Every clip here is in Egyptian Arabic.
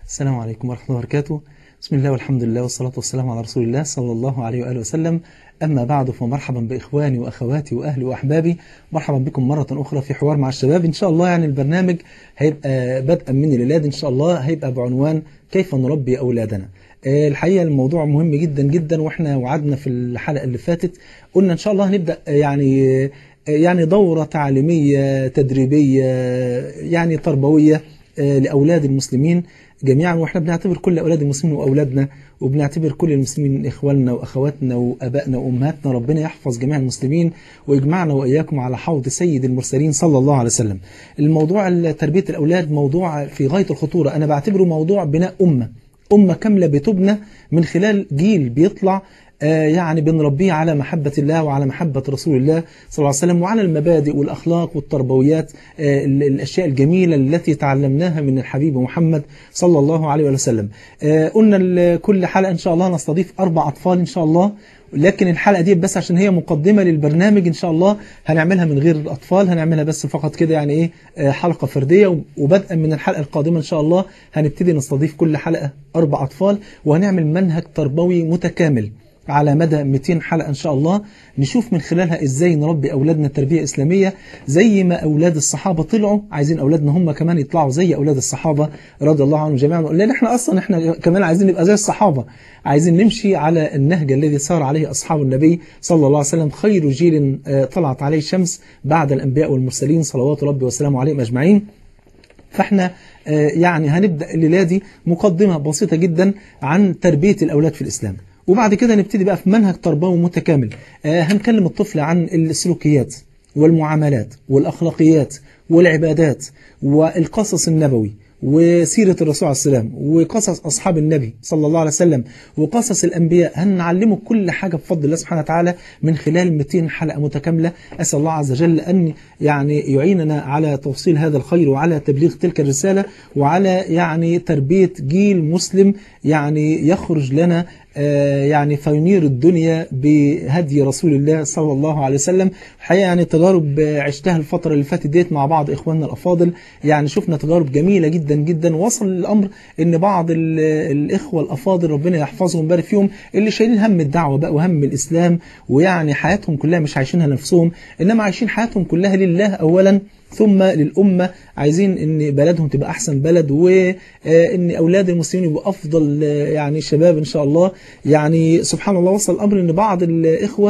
السلام عليكم ورحمة الله وبركاته بسم الله والحمد لله والصلاة والسلام على رسول الله صلى الله عليه وآله وسلم أما بعد فمرحبا بإخواني وأخواتي وأهلي وأحبابي مرحبا بكم مرة أخرى في حوار مع الشباب إن شاء الله يعني البرنامج هيبقى بدءا من الولاد إن شاء الله هيبقى بعنوان كيف نربي أولادنا الحقيقة الموضوع مهم جدا جدا وإحنا وعدنا في الحلقة اللي فاتت قلنا إن شاء الله هنبدأ يعني يعني دورة تعليمية تدريبية يعني تربوية لأولاد المسلمين جميعا واحنا بنعتبر كل أولاد المسلمين وأولادنا وبنعتبر كل المسلمين إخواننا وأخواتنا وأبائنا وأمهاتنا ربنا يحفظ جميع المسلمين ويجمعنا وإياكم على حوض سيد المرسلين صلى الله عليه وسلم الموضوع تربية الأولاد موضوع في غاية الخطورة أنا بعتبره موضوع بناء أمة أمة كاملة بتبنى من خلال جيل بيطلع يعني بنربيه على محبة الله وعلى محبة رسول الله صلى الله عليه وسلم وعلى المبادئ والأخلاق والتربويات الأشياء الجميلة التي تعلمناها من الحبيب محمد صلى الله عليه وسلم قلنا كل حلقة إن شاء الله نستضيف أربع أطفال إن شاء الله لكن الحلقة دي بس عشان هي مقدمة للبرنامج إن شاء الله هنعملها من غير الأطفال هنعملها بس فقط كده يعني إيه حلقة فردية وبدءا من الحلقة القادمة إن شاء الله هنبتدي نستضيف كل حلقة أربع أطفال وهنعمل منهج تربوي متكامل على مدى 200 حلقة إن شاء الله نشوف من خلالها إزاي نربي أولادنا تربية إسلامية زي ما أولاد الصحابة طلعوا عايزين أولادنا هم كمان يطلعوا زي أولاد الصحابة رضي الله عنهم جميعا لأن إحنا أصلا إحنا كمان عايزين نبقى زي الصحابة عايزين نمشي على النهج الذي سار عليه أصحاب النبي صلى الله عليه وسلم خير جيل طلعت عليه الشمس بعد الأنبياء والمرسلين صلوات ربي وسلامه عليهم أجمعين فاحنا يعني هنبدأ الليلة دي مقدمة بسيطة جدا عن تربية الأولاد في الإسلام وبعد كده نبتدي بقى في منهج تربوي متكامل آه هنكلم الطفل عن السلوكيات والمعاملات والأخلاقيات والعبادات والقصص النبوي وسيرة الرسول عليه السلام وقصص أصحاب النبي صلى الله عليه وسلم وقصص الأنبياء هنعلمه كل حاجة بفضل الله سبحانه وتعالى من خلال 200 حلقة متكاملة أسأل الله عز وجل أن يعني يعيننا على توصيل هذا الخير وعلى تبليغ تلك الرسالة وعلى يعني تربية جيل مسلم يعني يخرج لنا يعني فينير الدنيا بهدي رسول الله صلى الله عليه وسلم الحقيقه يعني تجارب عشتها الفترة اللي فاتت ديت مع بعض إخواننا الأفاضل يعني شفنا تجارب جميلة جدا جدا وصل الأمر إن بعض الإخوة الأفاضل ربنا يحفظهم ويبارك فيهم اللي شايلين هم الدعوة بقى وهم الإسلام ويعني حياتهم كلها مش عايشينها نفسهم إنما عايشين حياتهم كلها لله أولا ثم للأمة عايزين ان بلدهم تبقى أحسن بلد وان أولاد المسلمين يبقوا أفضل يعني شباب إن شاء الله يعني سبحان الله وصل الأمر ان بعض الإخوة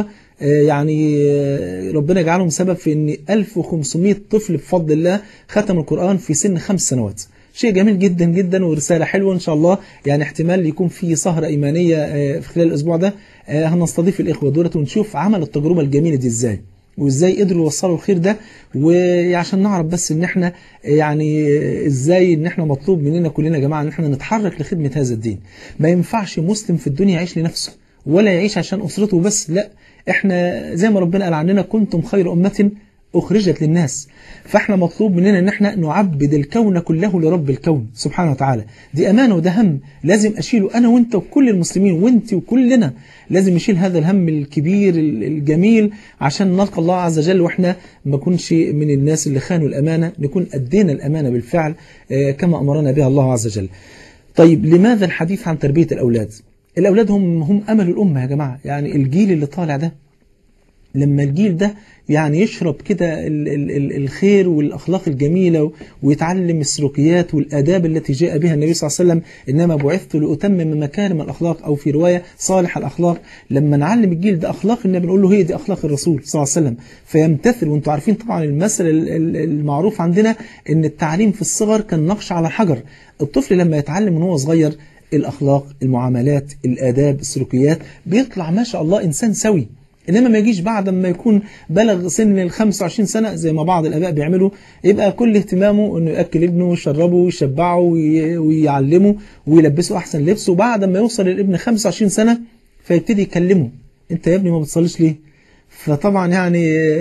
يعني ربنا يجعلهم سبب في ان 1500 طفل بفضل الله ختم القرآن في سن خمس سنوات شيء جميل جدا جدا ورسالة حلوة إن شاء الله يعني احتمال يكون في سهرة إيمانية في خلال الأسبوع ده هنستضيف الإخوة دولت ونشوف عمل التجربة الجميلة دي إزاي وازاي قدروا يوصلوا الخير ده وعشان نعرف بس ان احنا يعني ازاي ان احنا مطلوب مننا كلنا يا جماعه ان احنا نتحرك لخدمه هذا الدين ما ينفعش مسلم في الدنيا يعيش لنفسه ولا يعيش عشان اسرته بس لا احنا زي ما ربنا قال عننا كنتم خير امه أخرجت للناس فاحنا مطلوب مننا ان احنا نعبد الكون كله لرب الكون سبحانه وتعالى دي أمانة وده هم لازم أشيله أنا وانت وكل المسلمين وانت وكلنا لازم نشيل هذا الهم الكبير الجميل عشان نلقى الله عز وجل واحنا ما نكونش من الناس اللي خانوا الأمانة نكون أدينا الأمانة بالفعل كما أمرنا بها الله عز وجل طيب لماذا الحديث عن تربية الأولاد الأولاد هم, هم أمل الأمة يا جماعة يعني الجيل اللي طالع ده لما الجيل ده يعني يشرب كده الخير والأخلاق الجميلة ويتعلم السلوكيات والآداب التي جاء بها النبي صلى الله عليه وسلم إنما بعثت لأتمم مكارم الأخلاق أو في رواية صالح الأخلاق لما نعلم الجيل ده أخلاق النبي نقول له هي دي أخلاق الرسول صلى الله عليه وسلم فيمتثل وانتم عارفين طبعا المثل المعروف عندنا إن التعليم في الصغر كان نقش على حجر الطفل لما يتعلم من هو صغير الأخلاق المعاملات الآداب السلوكيات بيطلع ما شاء الله إنسان سوي إنما ما يجيش بعد ما يكون بلغ سن ال 25 سنة زي ما بعض الآباء بيعملوا يبقى كل اهتمامه إنه يأكل ابنه ويشربه ويشبعه ويعلمه ويلبسه أحسن لبس وبعد ما يوصل الابن 25 سنة فيبتدي يكلمه أنت يا ابني ما بتصليش ليه؟ فطبعا يعني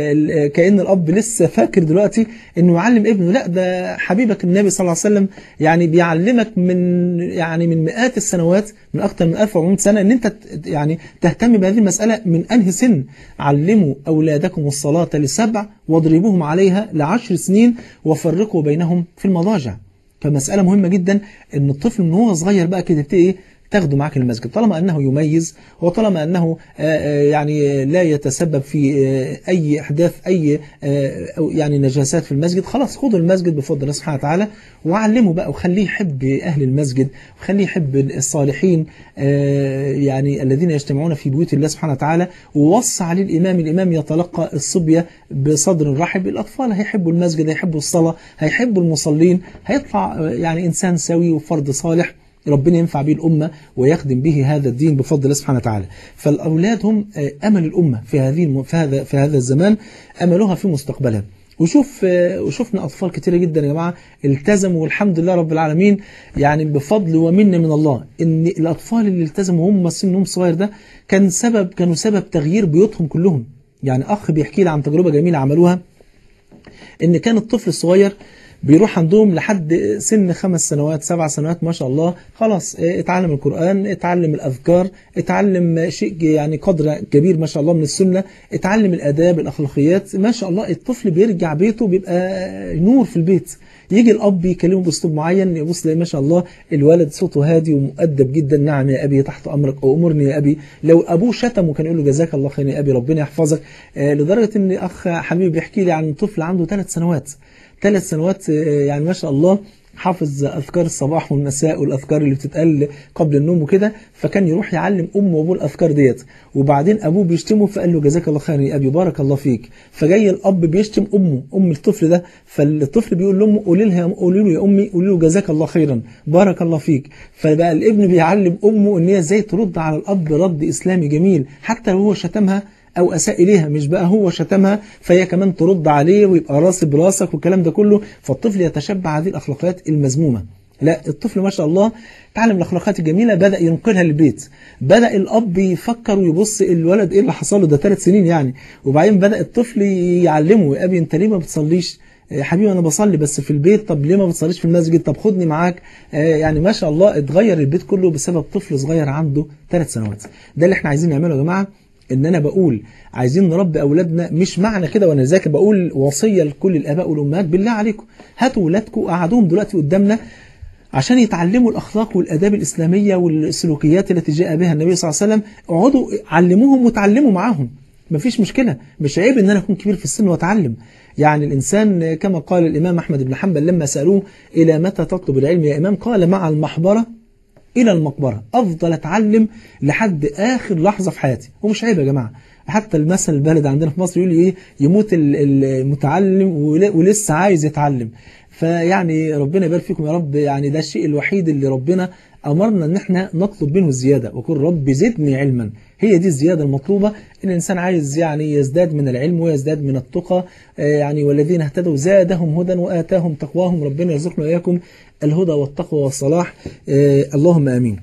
كأن الأب لسه فاكر دلوقتي إنه يعلم ابنه لا ده حبيبك النبي صلى الله عليه وسلم يعني بيعلمك من يعني من مئات السنوات من أكثر من 1400 سنة إن أنت يعني تهتم بهذه المسألة من أنهي سن علموا أولادكم الصلاة لسبع واضربوهم عليها لعشر سنين وفرقوا بينهم في المضاجع فمسألة مهمة جدا ان الطفل من هو صغير بقى كده تبتدي ايه تاخده معاك المسجد طالما أنه يميز وطالما أنه يعني لا يتسبب في أي إحداث أي أو يعني نجاسات في المسجد خلاص خده المسجد بفضل الله سبحانه وتعالى وعلمه بقى وخليه يحب أهل المسجد وخليه يحب الصالحين يعني الذين يجتمعون في بيوت الله سبحانه وتعالى ووصى عليه الإمام الإمام يتلقى الصبية بصدر رحب الأطفال هيحبوا المسجد هيحبوا الصلاة هيحبوا المصلين هيطلع يعني إنسان سوي وفرد صالح ربنا ينفع به الأمة ويخدم به هذا الدين بفضل الله سبحانه وتعالى فالأولاد هم أمل الأمة في هذه في هذا في هذا الزمان أملها في مستقبلها وشوف وشفنا أطفال كتيرة جدا يا جماعة التزموا والحمد لله رب العالمين يعني بفضل ومن من الله إن الأطفال اللي التزموا هم سنهم صغير ده كان سبب كانوا سبب تغيير بيوتهم كلهم يعني أخ بيحكي لي عن تجربة جميلة عملوها إن كان الطفل الصغير بيروح عندهم لحد سن خمس سنوات سبع سنوات ما شاء الله خلاص اتعلم القرآن اتعلم الأذكار اتعلم شيء يعني قدر كبير ما شاء الله من السنة اتعلم الأداب الأخلاقيات ما شاء الله الطفل بيرجع بيته بيبقى نور في البيت يجي الأب يكلمه بأسلوب معين يبص ما شاء الله الولد صوته هادي ومؤدب جدا نعم يا أبي تحت أمرك أو أمرني يا أبي لو أبوه شتمه كان يقول له جزاك الله خير يا أبي ربنا يحفظك آه لدرجة إن أخ حبيبي بيحكي لي عن طفل عنده ثلاث سنوات ثلاث سنوات يعني ما شاء الله حافظ أذكار الصباح والمساء والأذكار اللي بتتقال قبل النوم وكده فكان يروح يعلم أمه وأبوه الأذكار ديت وبعدين أبوه بيشتمه فقال له جزاك الله خير يا أبي بارك الله فيك فجاي الأب بيشتم أمه أم الطفل ده فالطفل بيقول لأمه قولي لها قولي له يا أمي قولي له جزاك الله خيرا بارك الله فيك فبقى الابن بيعلم أمه إن هي إزاي ترد على الأب رد إسلامي جميل حتى لو هو شتمها أو أساء إليها مش بقى هو شتمها فهي كمان ترد عليه ويبقى راسي براسك والكلام ده كله فالطفل يتشبع هذه الأخلاقيات المذمومة لا الطفل ما شاء الله تعلم الأخلاقيات الجميلة بدأ ينقلها للبيت بدأ الأب يفكر ويبص الولد إيه اللي حصل له ده ثلاث سنين يعني وبعدين بدأ الطفل يعلمه يا أبي أنت ليه ما بتصليش يا حبيبي انا بصلي بس في البيت طب ليه ما بتصليش في المسجد طب خدني معاك آه يعني ما شاء الله اتغير البيت كله بسبب طفل صغير عنده ثلاث سنوات ده اللي احنا عايزين نعمله يا جماعه ان انا بقول عايزين نربي اولادنا مش معنى كده وانا ذاكر بقول وصيه لكل الاباء والامهات بالله عليكم هاتوا اولادكم قعدوهم دلوقتي قدامنا عشان يتعلموا الاخلاق والاداب الاسلاميه والسلوكيات التي جاء بها النبي صلى الله عليه وسلم اقعدوا علموهم وتعلموا معاهم مفيش مشكله مش عيب ان انا اكون كبير في السن واتعلم يعني الانسان كما قال الامام احمد بن حنبل لما سالوه الى متى تطلب العلم يا امام قال مع المحبره إلى المقبرة أفضل أتعلم لحد آخر لحظة في حياتي ومش عيب يا جماعة حتى المثل البلد عندنا في مصر يقول إيه يموت المتعلم ولسه عايز يتعلم فيعني ربنا يبارك فيكم يا رب يعني ده الشيء الوحيد اللي ربنا أمرنا أن احنا نطلب منه الزيادة وقل رب زدني علما هي دي الزيادة المطلوبة إن الإنسان عايز يعني يزداد من العلم ويزداد من التقى يعني والذين اهتدوا زادهم هدى وآتاهم تقواهم ربنا يرزقنا وإياكم الهدى والتقوى والصلاح اللهم آمين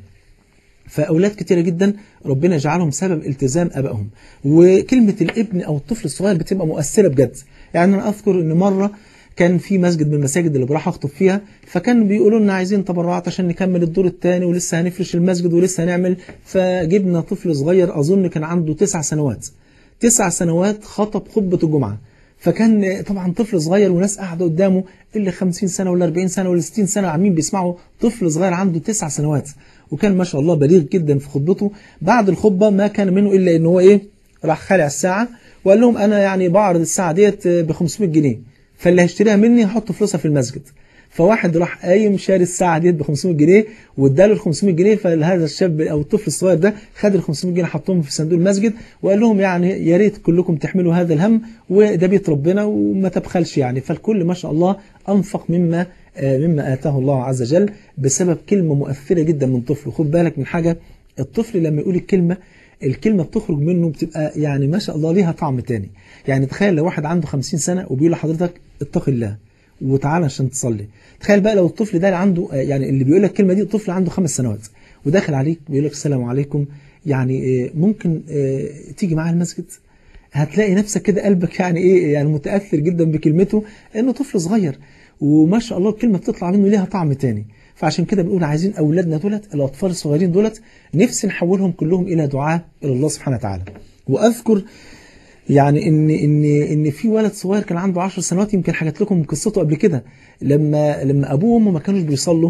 فأولاد كتيرة جدا ربنا جعلهم سبب التزام أبائهم وكلمة الابن أو الطفل الصغير بتبقى مؤثرة بجد يعني أنا أذكر أن مرة كان في مسجد من المساجد اللي بروح اخطب فيها فكانوا بيقولوا لنا عايزين تبرعات عشان نكمل الدور الثاني ولسه هنفرش المسجد ولسه هنعمل فجبنا طفل صغير اظن كان عنده تسع سنوات تسع سنوات خطب خطبه الجمعه فكان طبعا طفل صغير وناس قاعده قدامه اللي 50 سنه ولا 40 سنه ولا 60 سنه عاملين بيسمعوا طفل صغير عنده تسع سنوات وكان ما شاء الله بليغ جدا في خطبته بعد الخطبه ما كان منه الا ان هو ايه راح خالع الساعه وقال لهم انا يعني بعرض الساعه ديت ب 500 جنيه فاللي هيشتريها مني هحط فلوسها في المسجد فواحد راح قايم شاري الساعه ديت ب 500 جنيه واداله ال 500 جنيه فهذا الشاب او الطفل الصغير ده خد ال 500 جنيه حطهم في صندوق المسجد وقال لهم يعني يا ريت كلكم تحملوا هذا الهم وده بيت ربنا وما تبخلش يعني فالكل ما شاء الله انفق مما مما اتاه الله عز وجل بسبب كلمه مؤثره جدا من طفل خد بالك من حاجه الطفل لما يقول الكلمه الكلمة بتخرج منه بتبقى يعني ما شاء الله ليها طعم تاني يعني تخيل لو واحد عنده 50 سنة وبيقول لحضرتك اتق الله وتعالى عشان تصلي تخيل بقى لو الطفل ده عنده يعني اللي بيقول لك الكلمة دي طفل عنده خمس سنوات وداخل عليك بيقول لك السلام عليكم يعني ممكن تيجي معاه المسجد هتلاقي نفسك كده قلبك يعني ايه يعني متأثر جدا بكلمته انه طفل صغير وما شاء الله الكلمة بتطلع منه ليها طعم تاني فعشان كده بنقول عايزين أولادنا دولت الأطفال الصغيرين دولت نفسي نحولهم كلهم إلى دعاء إلى الله سبحانه وتعالى وأذكر يعني ان ان ان في ولد صغير كان عنده 10 سنوات يمكن حكيت لكم قصته قبل كده لما لما ابوه وامه ما كانوش بيصلوا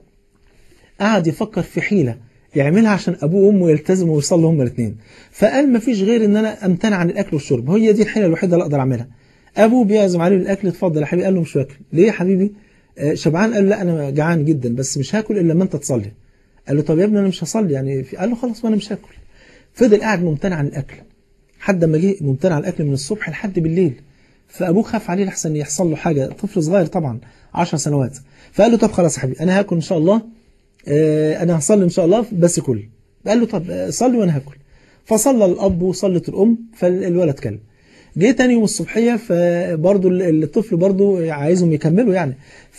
قعد يفكر في حيله يعملها عشان ابوه وامه يلتزموا ويصلوا هما الاثنين فقال ما فيش غير ان انا امتنع عن الاكل والشرب هي دي الحيله الوحيده اللي اقدر اعملها ابوه بيعزم عليه الاكل اتفضل يا حبيبي قال له مش واكل ليه يا حبيبي آه شبعان قال لا انا جعان جدا بس مش هاكل الا لما انت تصلي قال له طب يا ابني انا مش هصلي يعني قال له خلاص وانا مش هاكل فضل قاعد ممتنع عن الاكل حد ما جه ممتنع عن الاكل من الصبح لحد بالليل فابوه خاف عليه لحسن يحصل له حاجه طفل صغير طبعا 10 سنوات فقال له طب خلاص يا حبيبي انا هاكل ان شاء الله آه انا هصلي ان شاء الله بس كل قال له طب صلي وانا هاكل فصلى الاب وصلت الام فالولد كل جه تاني يوم الصبحيه فبرضه الطفل برضه عايزهم يكملوا يعني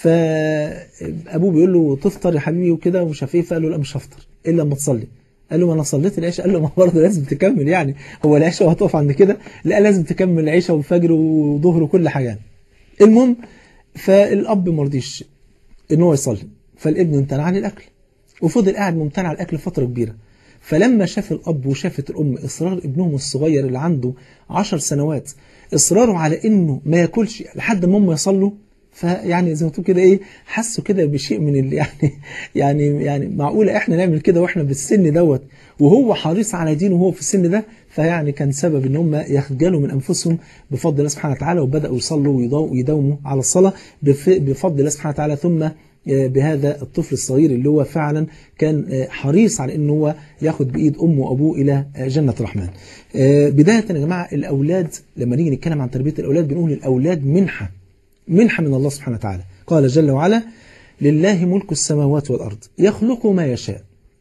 فابوه بيقول له تفطر يا حبيبي وكده ومش عارف ايه فقال له لا مش هفطر الا لما تصلي قال له ما انا صليت العشاء قال له ما برضه لازم تكمل يعني هو العشاء وهتقف عند كده لا لازم تكمل العشاء والفجر وظهر وكل حاجه المهم فالاب ما رضيش ان هو يصلي فالابن امتنع عن الاكل وفضل قاعد ممتنع عن الاكل فتره كبيره فلما شاف الاب وشافت الام اصرار ابنهم الصغير اللي عنده عشر سنوات اصراره على انه ما ياكلش لحد ما هم يصلوا فيعني زي ما تقول كده ايه حسوا كده بشيء من ال يعني يعني يعني معقوله احنا نعمل كده واحنا بالسن دوت وهو حريص على دينه وهو في السن ده فيعني كان سبب ان هم يخجلوا من انفسهم بفضل الله سبحانه وتعالى وبداوا يصلوا ويداوموا على الصلاه بفضل الله سبحانه وتعالى ثم بهذا الطفل الصغير اللي هو فعلا كان حريص على انه هو ياخد بايد امه وابوه الى جنه الرحمن. بدايه يا جماعه الاولاد لما نيجي نتكلم عن تربيه الاولاد بنقول الاولاد منحه منحه من الله سبحانه وتعالى. قال جل وعلا: لله ملك السماوات والارض يخلق ما يشاء.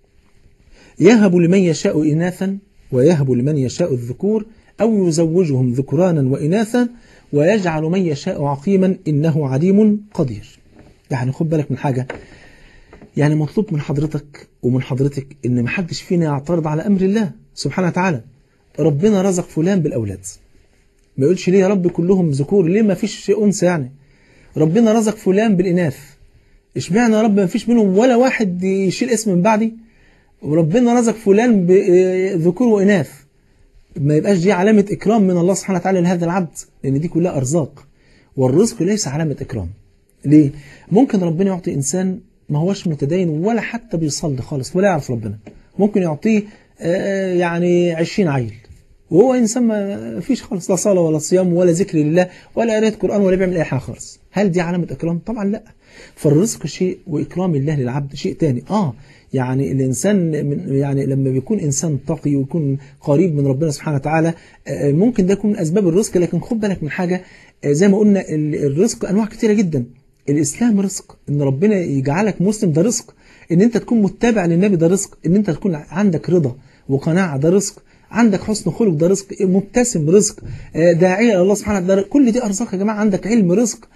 يهب لمن يشاء اناثا ويهب لمن يشاء الذكور او يزوجهم ذكرانا واناثا ويجعل من يشاء عقيما انه عليم قدير. يعني خد بالك من حاجة يعني مطلوب من حضرتك ومن حضرتك ان ما حدش فينا يعترض على امر الله سبحانه وتعالى ربنا رزق فلان بالاولاد ما يقولش ليه يا رب كلهم ذكور ليه ما فيش انثى يعني ربنا رزق فلان بالاناث اشمعنى يا رب ما فيش منهم ولا واحد يشيل اسم من بعدي وربنا رزق فلان بذكور واناث ما يبقاش دي علامة اكرام من الله سبحانه وتعالى لهذا العبد لان دي كلها ارزاق والرزق ليس علامة اكرام ليه؟ ممكن ربنا يعطي إنسان ما هوش متدين ولا حتى بيصلي خالص ولا يعرف ربنا ممكن يعطيه يعني عشرين عيل وهو إنسان ما فيش خالص لا صلاة ولا صيام ولا ذكر لله ولا قراءة قرآن ولا بيعمل أي حاجة خالص هل دي علامة إكرام؟ طبعا لا فالرزق شيء وإكرام الله للعبد شيء تاني آه يعني الإنسان من يعني لما بيكون إنسان تقي ويكون قريب من ربنا سبحانه وتعالى ممكن ده يكون من أسباب الرزق لكن خد بالك من حاجة زي ما قلنا الرزق أنواع كتيرة جدا الإسلام رزق إن ربنا يجعلك مسلم ده رزق إن أنت تكون متبع للنبي ده رزق إن أنت تكون عندك رضا وقناعة ده رزق عندك حسن خلق ده رزق مبتسم رزق داعية إلى الله سبحانه وتعالى كل دي أرزاق يا جماعة عندك علم رزق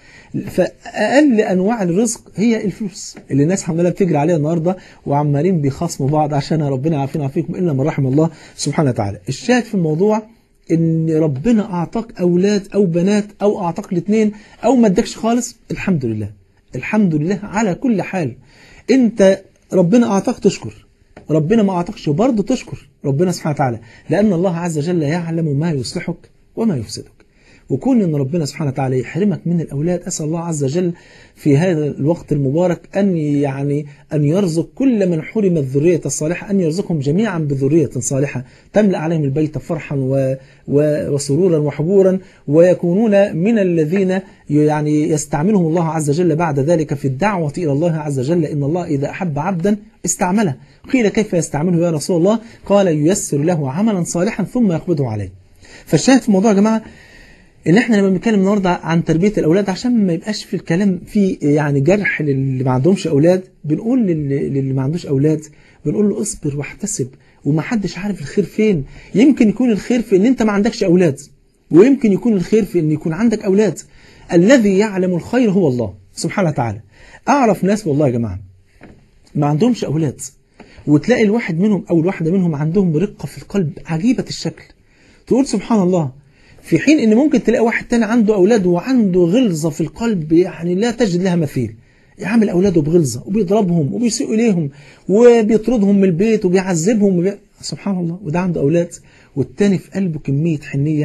فأقل أنواع الرزق هي الفلوس اللي الناس عمالة بتجري عليها النهاردة وعمالين بيخاصموا بعض عشان ربنا يعافينا ويعافيكم إلا من رحم الله سبحانه وتعالى الشاهد في الموضوع ان ربنا اعطاك اولاد او بنات او اعطاك الاثنين او ما ادكش خالص الحمد لله الحمد لله على كل حال انت ربنا اعطاك تشكر ربنا ما اعطاكش برضه تشكر ربنا سبحانه وتعالى لان الله عز وجل يعلم ما يصلحك وما يفسدك وكون ان ربنا سبحانه وتعالى يحرمك من الاولاد اسال الله عز وجل في هذا الوقت المبارك ان يعني ان يرزق كل من حرم الذريه الصالحه ان يرزقهم جميعا بذريه صالحه تملا عليهم البيت فرحا و و وسرورا وحبورا ويكونون من الذين يعني يستعملهم الله عز وجل بعد ذلك في الدعوه الى الله عز وجل ان الله اذا احب عبدا استعمله قيل كيف يستعمله يا رسول الله قال ييسر له عملا صالحا ثم يقبضه عليه فالشاهد في الموضوع يا جماعه ان احنا لما بنتكلم النهارده عن تربيه الاولاد عشان ما يبقاش في الكلام في يعني جرح للي ما عندهمش اولاد بنقول للي ما عندوش اولاد بنقول له اصبر واحتسب وما حدش عارف الخير فين يمكن يكون الخير في ان انت ما عندكش اولاد ويمكن يكون الخير في ان يكون عندك اولاد الذي يعلم الخير هو الله سبحانه وتعالى اعرف ناس والله يا جماعه ما عندهمش اولاد وتلاقي الواحد منهم او الواحده منهم عندهم رقه في القلب عجيبه الشكل تقول سبحان الله في حين ان ممكن تلاقي واحد تاني عنده اولاد وعنده غلظه في القلب يعني لا تجد لها مثيل يعامل اولاده بغلظه وبيضربهم وبيسيء اليهم وبيطردهم من البيت وبيعذبهم وبي... سبحان الله وده عنده اولاد والتاني في قلبه كميه حنيه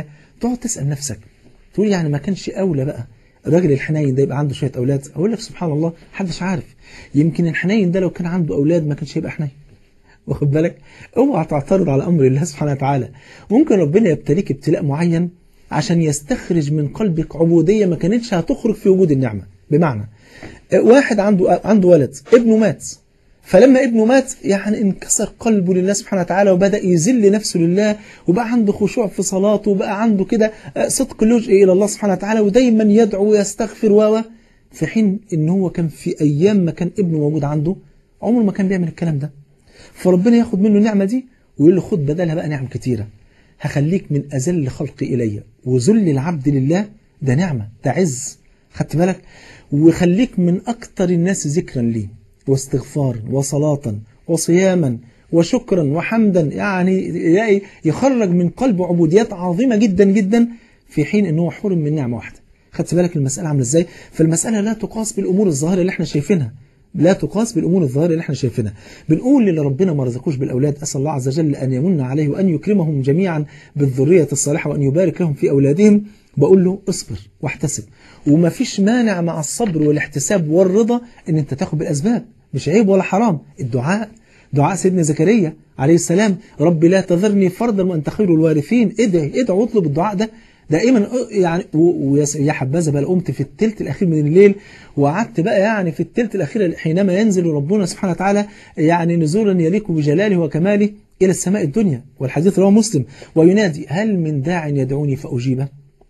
تقعد تسأل نفسك تقول يعني ما كانش أولى بقى الراجل الحنين ده يبقى عنده شوية أولاد أقول لك سبحان الله محدش عارف يمكن الحنين ده لو كان عنده أولاد ما كانش هيبقى حنين واخد بالك اوعى تعترض على أمر الله سبحانه وتعالى ممكن ربنا يبتليك ابتلاء معين عشان يستخرج من قلبك عبودية ما كانتش هتخرج في وجود النعمة بمعنى واحد عنده عنده ولد ابنه مات فلما ابنه مات يعني انكسر قلبه لله سبحانه وتعالى وبدأ يذل نفسه لله وبقى عنده خشوع في صلاته وبقى عنده كده صدق لجئ إلى الله سبحانه وتعالى ودايما يدعو ويستغفر و في حين ان هو كان في أيام ما كان ابنه موجود عنده عمره ما كان بيعمل الكلام ده فربنا ياخد منه النعمة دي ويقول له خد بدلها بقى نعم كتيرة هخليك من أذل خلقي إلي وذل العبد لله ده نعمة ده عز خدت بالك وخليك من أكتر الناس ذكرا لي واستغفارا وصلاة وصياما وشكرا وحمدا يعني يخرج من قلبه عبوديات عظيمة جدا جدا في حين أنه حرم من نعمة واحدة خدت بالك المسألة عاملة ازاي فالمسألة لا تقاس بالأمور الظاهرة اللي احنا شايفينها لا تقاس بالأمور الظاهرة اللي احنا شايفينها بنقول اللي ربنا ما رزقوش بالأولاد أسأل الله عز وجل أن يمن عليه وأن يكرمهم جميعا بالذرية الصالحة وأن يبارك لهم في أولادهم بقول له اصبر واحتسب وما فيش مانع مع الصبر والاحتساب والرضا ان انت تاخد بالأسباب مش عيب ولا حرام الدعاء دعاء سيدنا زكريا عليه السلام رب لا تذرني فردا وانت خير الوارثين ادعي ادعي واطلب الدعاء ده دائما يعني ويا حبذا بقى قمت في الثلث الاخير من الليل وقعدت بقى يعني في الثلث الاخير حينما ينزل ربنا سبحانه وتعالى يعني نزولا يليق بجلاله وكماله الى السماء الدنيا والحديث رواه مسلم وينادي هل من داع يدعوني فاجيبه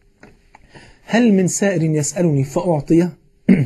هل من سائر يسالني فاعطيه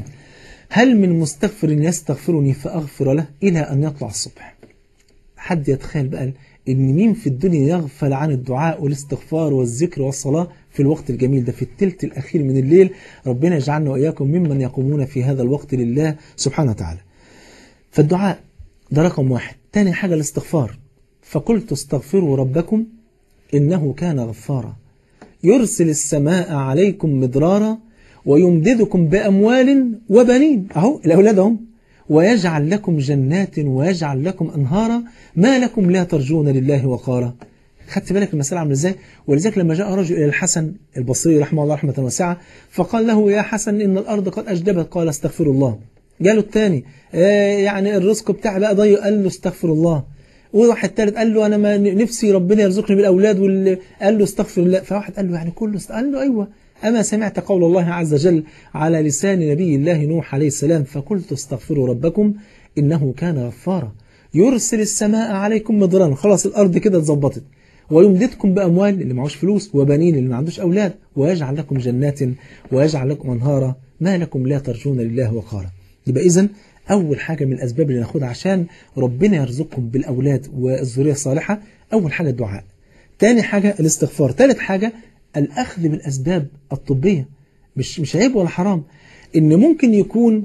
هل من مستغفر يستغفرني فاغفر له الى ان يطلع الصبح حد يتخيل بقى ان مين في الدنيا يغفل عن الدعاء والاستغفار والذكر والصلاة في الوقت الجميل ده في الثلث الأخير من الليل ربنا يجعلنا وإياكم ممن يقومون في هذا الوقت لله سبحانه وتعالى فالدعاء ده رقم واحد تاني حاجة الاستغفار فقلت استغفروا ربكم إنه كان غفارا يرسل السماء عليكم مدرارا ويمددكم بأموال وبنين أهو الأولاد هم ويجعل لكم جنات ويجعل لكم أنهارا ما لكم لا ترجون لله وقارا خدت بالك المسألة عامله ازاي ولذلك لما جاء رجل إلى الحسن البصري رحمه الله رحمة واسعة فقال له يا حسن إن الأرض قد أجدبت قال استغفر الله جاله الثاني آه يعني الرزق بتاعي بقى ضيق قال له استغفر الله وواحد ثالث قال له أنا ما نفسي ربنا يرزقني بالأولاد واللي قال له استغفر الله فواحد قال له يعني كله قال له أيوه أما سمعت قول الله عز وجل على لسان نبي الله نوح عليه السلام فقلت استغفروا ربكم إنه كان غفارا يرسل السماء عليكم مدرارا خلاص الأرض كده اتظبطت ويمددكم بأموال اللي معهوش فلوس وبنين اللي ما عندوش أولاد ويجعل لكم جنات ويجعل لكم أنهارا ما لكم لا ترجون لله وقارا يبقى إذن أول حاجة من الأسباب اللي ناخدها عشان ربنا يرزقكم بالأولاد والذرية الصالحة أول حاجة الدعاء تاني حاجة الاستغفار ثالث حاجة الأخذ بالأسباب الطبية مش مش عيب ولا حرام إن ممكن يكون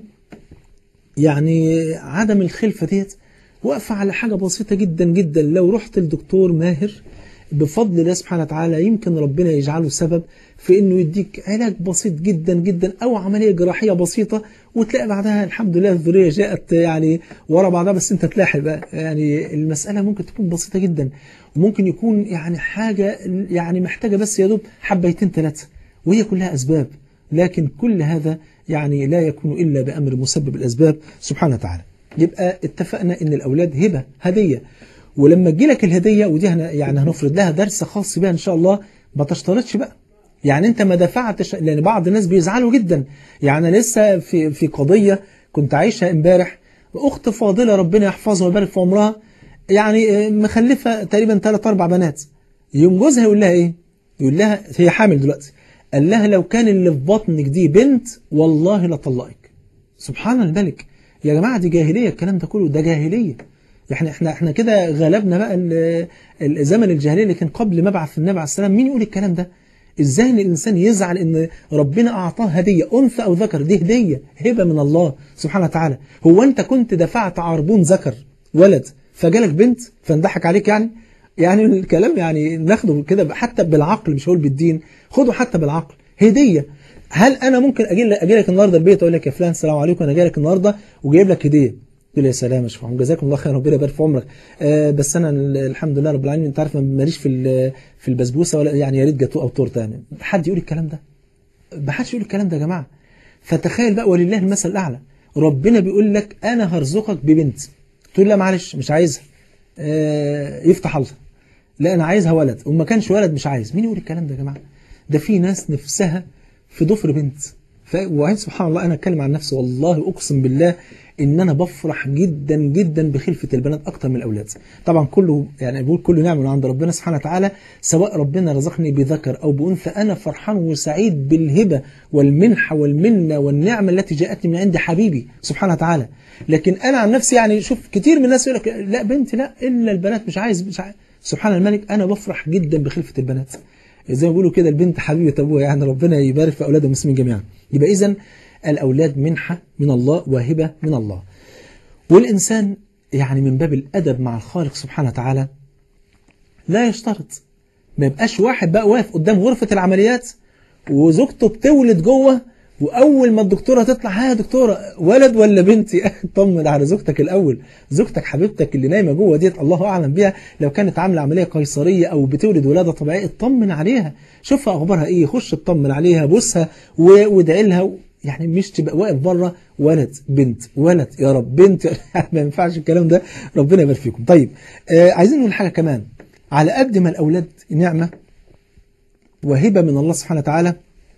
يعني عدم الخلفة ديت واقفة على حاجة بسيطة جدا جدا لو رحت لدكتور ماهر بفضل الله سبحانه وتعالى يمكن ربنا يجعله سبب في انه يديك علاج بسيط جدا جدا او عملية جراحية بسيطة وتلاقي بعدها الحمد لله الذرية جاءت يعني ورا بعضها بس انت تلاحق بقى يعني المسألة ممكن تكون بسيطة جدا وممكن يكون يعني حاجة يعني محتاجة بس يا دوب حبيتين ثلاثة وهي كلها أسباب لكن كل هذا يعني لا يكون إلا بأمر مسبب الأسباب سبحانه وتعالى يبقى اتفقنا ان الأولاد هبة هدية ولما تجي لك الهدية ودي هن يعني هنفرض لها درس خاص بها إن شاء الله ما تشترطش بقى يعني انت ما دفعتش لان بعض الناس بيزعلوا جدا يعني أنا لسه في في قضية كنت عايشها امبارح اخت فاضلة ربنا يحفظها ويبارك في عمرها يعني مخلفة تقريبا ثلاث اربع بنات يوم جوزها يقول لها ايه يقول لها هي حامل دلوقتي قال لها لو كان اللي في بطنك دي بنت والله لطلقك سبحان الملك يا جماعة دي جاهلية الكلام ده كله ده جاهلية احنا احنا احنا كده غلبنا بقى الزمن الجاهلية اللي كان قبل مبعث النبي عليه السلام مين يقول الكلام ده ازاي ان الانسان يزعل ان ربنا اعطاه هدية انثى او ذكر دي هدية هبة من الله سبحانه وتعالى هو انت كنت دفعت عربون ذكر ولد فجالك بنت فانضحك عليك يعني يعني الكلام يعني ناخده كده حتى بالعقل مش هقول بالدين خده حتى بالعقل هدية هل انا ممكن اجي لك اجي لك النهارده البيت اقول لك يا فلان السلام عليكم انا جاي لك النهارده وجايب لك هديه قلت له يا سلام يا شيخ محمود جزاكم الله خير ربنا يبارك في عمرك آه بس انا ال- الحمد لله رب العالمين انت عارف ما- ماليش في ال- في البسبوسه ولا يعني يا ريت جاتوه او تورته يعني حد يقول الكلام ده ما حدش يقول الكلام ده يا جماعه فتخيل بقى ولله المثل الاعلى ربنا بيقول لك انا هرزقك ببنت تقول لا معلش مش عايزها آه يفتح الله لا انا عايزها ولد وما كانش ولد مش عايز مين يقول الكلام ده يا جماعه ده في ناس نفسها في ضفر بنت ف... وعين سبحان الله انا اتكلم عن نفسي والله اقسم بالله ان انا بفرح جدا جدا بخلفه البنات اكتر من الاولاد طبعا كله يعني بقول كله نعمه من عند ربنا سبحانه وتعالى سواء ربنا رزقني بذكر او بانثى انا فرحان وسعيد بالهبه والمنحه والمنه والنعمه التي جاءتني من عند حبيبي سبحانه وتعالى لكن انا عن نفسي يعني شوف كتير من الناس يقول لك لا بنت لا الا البنات مش عايز مش عايز سبحان الملك انا بفرح جدا بخلفه البنات زي ما بيقولوا كده البنت حبيبه ابوها يعني ربنا يبارك في اولاد المسلمين جميعا يبقى اذا الاولاد منحه من الله وهبه من الله والانسان يعني من باب الادب مع الخالق سبحانه وتعالى لا يشترط ما يبقاش واحد بقى واقف قدام غرفه العمليات وزوجته بتولد جوه واول ما الدكتوره تطلع ها يا دكتوره ولد ولا بنت يا أخي اطمن على زوجتك الاول زوجتك حبيبتك اللي نايمه جوه ديت الله اعلم بيها لو كانت عامله عمليه قيصريه او بتولد ولاده طبيعيه اطمن عليها شوفها اخبارها ايه خش اطمن عليها بوسها و- وادعي لها يعني مش تبقى واقف بره ولد بنت ولد يا رب بنت ما ينفعش الكلام ده ربنا يبارك فيكم طيب آه عايزين نقول حاجه كمان على قد ما الاولاد نعمه وهبه من الله سبحانه وتعالى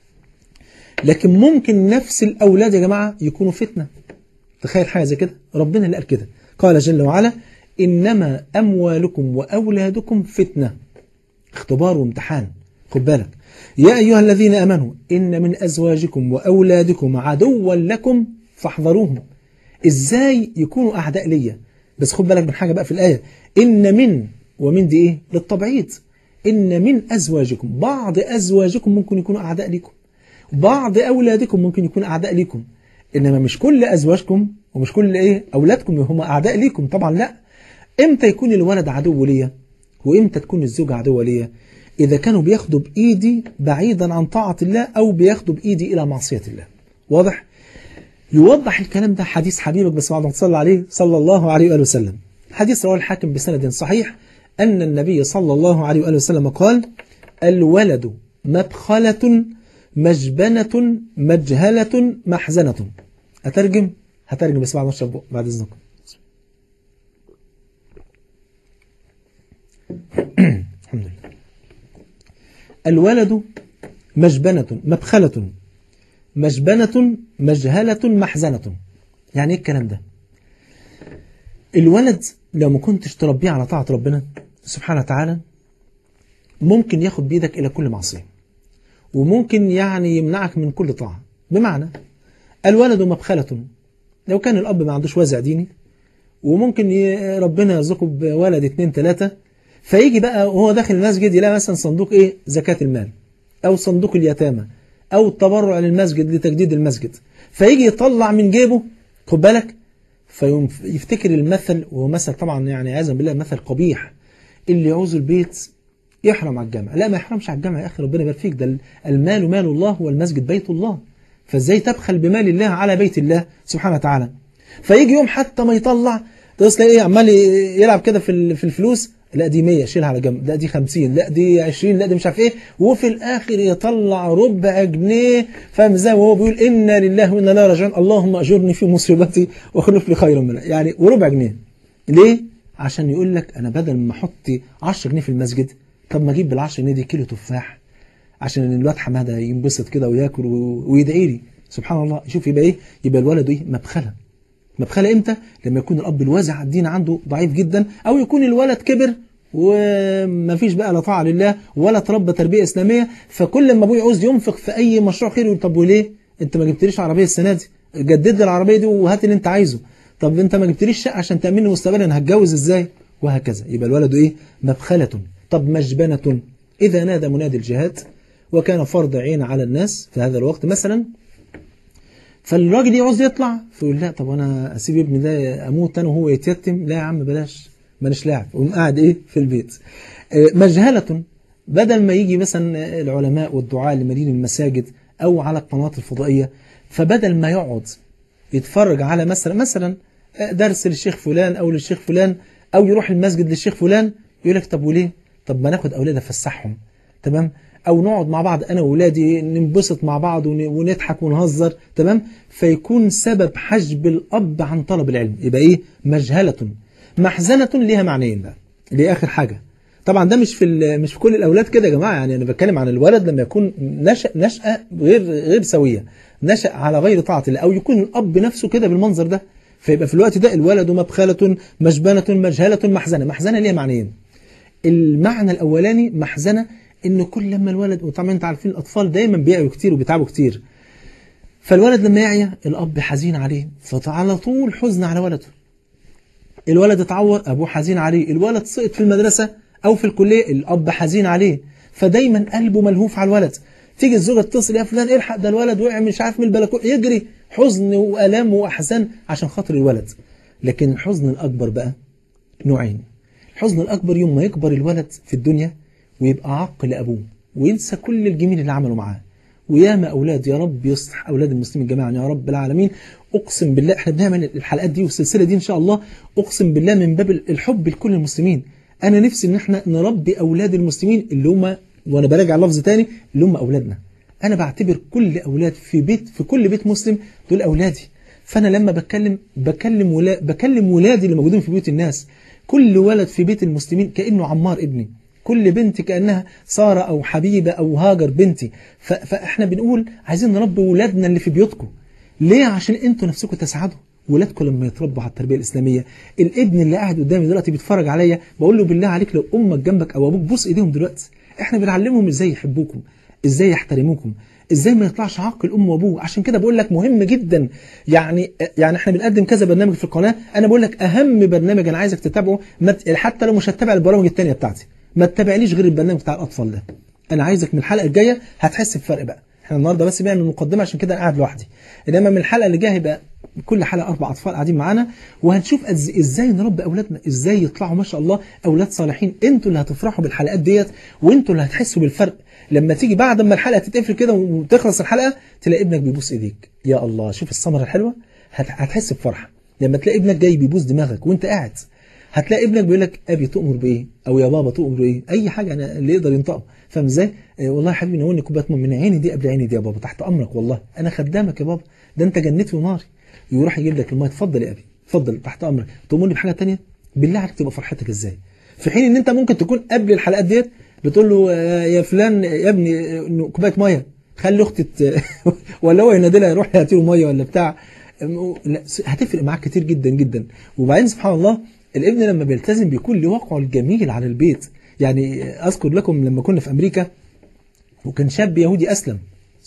لكن ممكن نفس الأولاد يا جماعة يكونوا فتنة تخيل حاجة زي كده ربنا اللي قال كده قال جل وعلا إنما أموالكم وأولادكم فتنة اختبار وامتحان خد بالك يا أيها الذين أمنوا إن من أزواجكم وأولادكم عدوا لكم فاحذروهم إزاي يكونوا أعداء ليا بس خد بالك من حاجة بقى في الآية إن من ومن دي إيه للتبعيض إن من أزواجكم بعض أزواجكم ممكن يكونوا أعداء ليكم بعض أولادكم ممكن يكون أعداء ليكم إنما مش كل أزواجكم ومش كل إيه أولادكم هم أعداء ليكم طبعا لا إمتى يكون الولد عدو ليا وإمتى تكون الزوجة عدوة ليا إذا كانوا بياخدوا بإيدي بعيدا عن طاعة الله أو بياخدوا بإيدي إلى معصية الله واضح؟ يوضح الكلام ده حديث حبيبك بس بعد ما تصلى عليه صلى الله عليه وآله وسلم حديث رواه الحاكم بسند صحيح أن النبي صلى الله عليه وآله وسلم قال الولد مبخلة مجبنة مجهلة محزنة أترجم هترجم بس بعد ما اشرب بعد إذنكم الحمد لله الولد مجبنة مبخلة مجبنة مجهلة محزنة يعني ايه الكلام ده الولد لو ما كنتش تربيه على طاعة ربنا سبحانه وتعالى ممكن ياخد بيدك إلى كل معصية وممكن يعني يمنعك من كل طاعة بمعنى الولد مبخلة لو كان الأب ما عندوش وازع ديني وممكن ي- ربنا يرزقه بولد اتنين تلاتة فيجي بقى وهو داخل المسجد يلاقي مثلا صندوق ايه زكاة المال أو صندوق اليتامى أو التبرع للمسجد لتجديد المسجد فيجي يطلع من جيبه خد بالك فيفتكر المثل وهو مثل طبعا يعني عياذا بالله مثل قبيح اللي يعوز البيت يحرم على الجامع لا ما يحرمش على الجامع يا أخي ربنا يبارك فيك ده المال مال الله والمسجد بيت الله فازاي تبخل بمال الله على بيت الله سبحانه وتعالى فيجي يوم حتى ما يطلع تصل ايه عمال يلعب كده في ال- في الفلوس لا دي 100 شيلها على جنب لا دي 50 لا دي 20 لا دي مش عارف ايه وفي الاخر يطلع ربع جنيه فاهم ازاي وهو بيقول انا لله وانا لا راجعون اللهم اجرني في مصيبتي واخلف لي خيرا منها يعني وربع جنيه ليه عشان يقول لك انا بدل ما احط 10 جنيه في المسجد طب ما اجيب بال 10 جنيه دي كيلو تفاح عشان الواد حماده ينبسط كده وياكل و- ويدعي لي سبحان الله شوف يبقى ايه يبقى الولد ايه مبخله مبخله امتى لما يكون الاب الوازع على الدين عنده ضعيف جدا او يكون الولد كبر وما فيش بقى لا طاعه لله ولا تربى تربيه اسلاميه فكل ما ابوه يعوز ينفق في اي مشروع خير يقول طب وليه انت ما جبتليش عربيه السنه دي جدد لي العربيه دي وهات اللي انت عايزه طب انت ما جبتليش شقه عشان تامن لي مستقبلي انا هتجوز ازاي وهكذا يبقى الولد ايه مبخله طب مجبنه اذا نادى منادي الجهاد وكان فرض عين على الناس في هذا الوقت مثلا فالراجل يعوز يطلع فيقول لا طب انا اسيب ابني ده اموت انا وهو يتيتم لا يا عم بلاش مانيش لاعب قوم قاعد ايه في البيت آه، مجهله بدل ما يجي مثلا العلماء والدعاء اللي مالين المساجد او على القنوات الفضائيه فبدل ما يقعد يتفرج على مثلا مثلا درس للشيخ فلان أو للشيخ فلان أو يروح المسجد للشيخ فلان يقول لك طب وليه طب ما ناخد أولاد أفسحهم تمام أو نقعد مع بعض أنا وولادي ننبسط مع بعض ونضحك ونهزر تمام فيكون سبب حجب الأب عن طلب العلم يبقى إيه مجهلة محزنة ليها معنيين بقى دي آخر حاجة طبعا ده مش في مش في كل الاولاد كده يا جماعه يعني انا بتكلم عن الولد لما يكون نشأ نشأة غير غير سويه نشأ على غير طاعه الله او يكون الاب نفسه كده بالمنظر ده فيبقى في الوقت ده الولد مبخله مجبنه مجهله محزنه محزنه ليها معنيين المعنى الاولاني محزنه ان كل لما الولد وطبعا انت عارفين الاطفال دايما بيعيوا كتير وبيتعبوا كتير فالولد لما يعيا الاب حزين عليه فعلى طول حزن على ولده الولد اتعور ابوه حزين عليه الولد سقط في المدرسه او في الكليه الاب حزين عليه فدايما قلبه ملهوف على الولد تيجي الزوجه تتصل يا فلان الحق ده الولد وقع مش عارف من البلكونه يجري حزن والام واحزان عشان خاطر الولد لكن الحزن الاكبر بقى نوعين الحزن الاكبر يوم ما يكبر الولد في الدنيا ويبقى عق لابوه وينسى كل الجميل اللي عمله معاه وياما اولاد يا رب يصلح اولاد المسلمين جميعا يا رب العالمين اقسم بالله احنا بنعمل الحلقات دي والسلسله دي ان شاء الله اقسم بالله من باب الحب لكل المسلمين انا نفسي ان احنا نربي اولاد المسلمين اللي هم وانا براجع لفظ تاني اللي هم اولادنا انا بعتبر كل اولاد في بيت في كل بيت مسلم دول اولادي فانا لما بتكلم بكلم ولا بكلم ولادي اللي موجودين في بيوت الناس كل ولد في بيت المسلمين كانه عمار ابني كل بنت كانها ساره او حبيبه او هاجر بنتي فاحنا بنقول عايزين نربي ولادنا اللي في بيوتكم ليه عشان انتوا نفسكم تسعدوا ولادكم لما يتربوا على التربيه الاسلاميه الابن اللي قاعد قدامي دلوقتي بيتفرج عليا بقول له بالله عليك لو امك جنبك او ابوك بوس ايديهم دلوقتي احنا بنعلمهم ازاي يحبوكم ازاي يحترموكم ازاي ما يطلعش عاق الام وابوه عشان كده بقول لك مهم جدا يعني يعني احنا بنقدم كذا برنامج في القناه انا بقول لك اهم برنامج انا عايزك تتابعه حتى لو مش هتتابع البرامج الثانيه بتاعتي ما تتابعنيش غير البرنامج بتاع الاطفال ده انا عايزك من الحلقه الجايه هتحس بفرق بقى احنا النهارده بس بنعمل مقدمه عشان كده انا قاعد لوحدي انما من الحلقه اللي جايه هيبقى كل حلقه اربع اطفال قاعدين معانا وهنشوف ازاي نربي اولادنا ازاي يطلعوا ما شاء الله اولاد صالحين انتوا اللي هتفرحوا بالحلقات ديت وانتوا اللي هتحسوا بالفرق لما تيجي بعد ما الحلقه تتقفل كده وتخلص الحلقه تلاقي ابنك بيبوس ايديك يا الله شوف الثمره الحلوه هتحس بفرحه لما تلاقي ابنك جاي بيبوس دماغك وانت قاعد هتلاقي ابنك بيقول لك ابي تؤمر بايه او يا بابا تؤمر بايه اي حاجه انا اللي يقدر ينطقها فاهم ازاي آه والله يا حبيبي ناولني كوبايه من عيني دي قبل عيني دي يا بابا تحت امرك والله انا خدامك يا بابا ده انت جنتي وناري يروح يجيب لك الميه اتفضل يا ابي اتفضل تحت امرك تؤمرني بحاجه ثانيه بالله عليك تبقى فرحتك ازاي في حين ان انت ممكن تكون قبل الحلقات ديت بتقول له يا فلان يا ابني كوبايه ميه خلي اختي ولا هو ينادي لها يروح يعطيه ميه ولا بتاع هتفرق معاك كتير جدا جدا وبعدين سبحان الله الابن لما بيلتزم بيكون له واقعه الجميل على البيت يعني اذكر لكم لما كنا في امريكا وكان شاب يهودي اسلم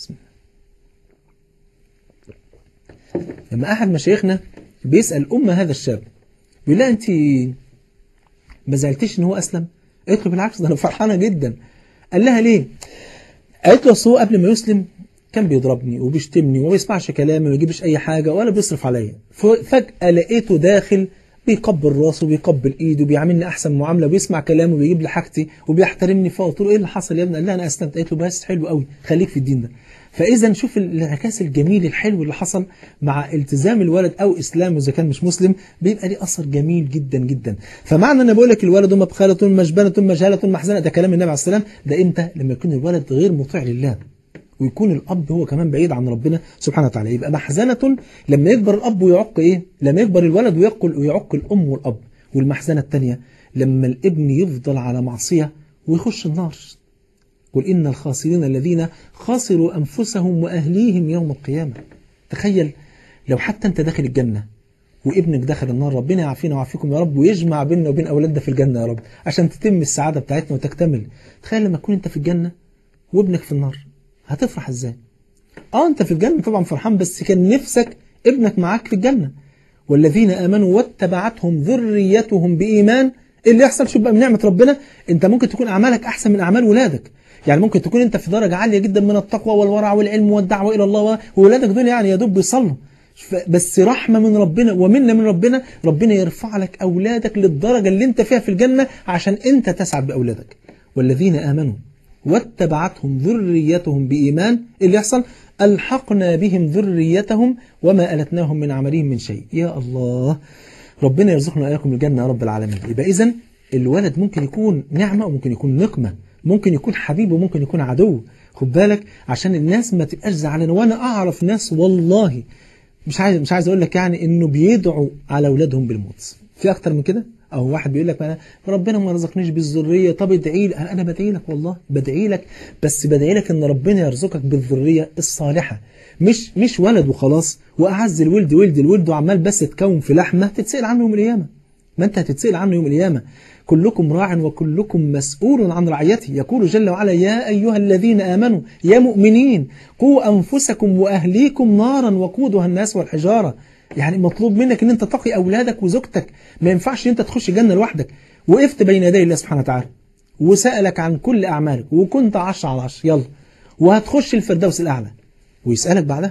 لما احد مشايخنا بيسال ام هذا الشاب بيقول لها انت ما زعلتيش ان هو اسلم قالت له بالعكس ده انا فرحانه جدا قال لها ليه قالت له اصل هو قبل ما يسلم كان بيضربني وبيشتمني وما بيسمعش كلامي وما يجيبش اي حاجه ولا بيصرف عليا فجاه لقيته داخل بيقبل راسه وبيقبل ايده وبيعاملني احسن معامله وبيسمع كلامي وبيجيب لي حاجتي وبيحترمني فقلت له ايه اللي حصل يا ابني قال لي انا اسلمت قالت له بس حلو قوي خليك في الدين ده فاذا شوف الانعكاس الجميل الحلو اللي حصل مع التزام الولد او اسلامه اذا كان مش مسلم بيبقى ليه اثر جميل جدا جدا فمعنى ان بقول لك الولد مبخله مجبنه مجهله محزنه ده كلام النبي عليه السلام ده امتى لما يكون الولد غير مطيع لله ويكون الاب هو كمان بعيد عن ربنا سبحانه وتعالى يبقى محزنه لما يكبر الاب ويعق ايه لما يكبر الولد ويقل ويعق الام والاب والمحزنه الثانيه لما الابن يفضل على معصيه ويخش النار قل إن الخاسرين الذين خسروا أنفسهم وأهليهم يوم القيامة تخيل لو حتى أنت داخل الجنة وابنك دخل النار ربنا يعافينا ويعافيكم يا رب ويجمع بيننا وبين أولادنا في الجنة يا رب عشان تتم السعادة بتاعتنا وتكتمل تخيل لما تكون أنت في الجنة وابنك في النار هتفرح إزاي آه أنت في الجنة طبعا فرحان بس كان نفسك ابنك معاك في الجنة والذين آمنوا واتبعتهم ذريتهم بإيمان اللي يحصل شوف بقى من نعمة ربنا أنت ممكن تكون أعمالك أحسن من أعمال ولادك يعني ممكن تكون انت في درجة عالية جدا من التقوى والورع والعلم والدعوة إلى الله وولادك دول يعني يا دوب بيصلوا بس رحمة من ربنا ومنة من ربنا ربنا يرفع لك أولادك للدرجة اللي انت فيها في الجنة عشان انت تسعد بأولادك والذين آمنوا واتبعتهم ذريتهم بإيمان اللي يحصل ألحقنا بهم ذريتهم وما ألتناهم من عملهم من شيء يا الله ربنا يرزقنا وإياكم الجنة يا رب العالمين يبقى إذن الولد ممكن يكون نعمة وممكن يكون نقمة ممكن يكون حبيب وممكن يكون عدو خد بالك عشان الناس ما تبقاش زعلانه وانا اعرف ناس والله مش عايز مش عايز اقول لك يعني انه بيدعوا على اولادهم بالموت في اكتر من كده او واحد بيقول لك ما ربنا ما رزقنيش بالذريه طب ادعي لي انا بدعي لك والله بدعي لك بس بدعي لك ان ربنا يرزقك بالذريه الصالحه مش مش ولد وخلاص واعز الولد ولد الولد وعمال بس تكون في لحمه تتسال عنه يوم القيامه ما انت هتتسال عنه يوم القيامه كلكم راع وكلكم مسؤول عن رعيته يقول جل وعلا يا أيها الذين آمنوا يا مؤمنين قوا أنفسكم وأهليكم نارا وقودها الناس والحجارة يعني مطلوب منك ان انت تقي أولادك وزوجتك ما ينفعش انت تخش الجنة لوحدك وقفت بين يدي الله سبحانه وتعالى وسألك عن كل أعمالك وكنت عشر على عشر يلا وهتخش الفردوس الأعلى ويسألك بعدها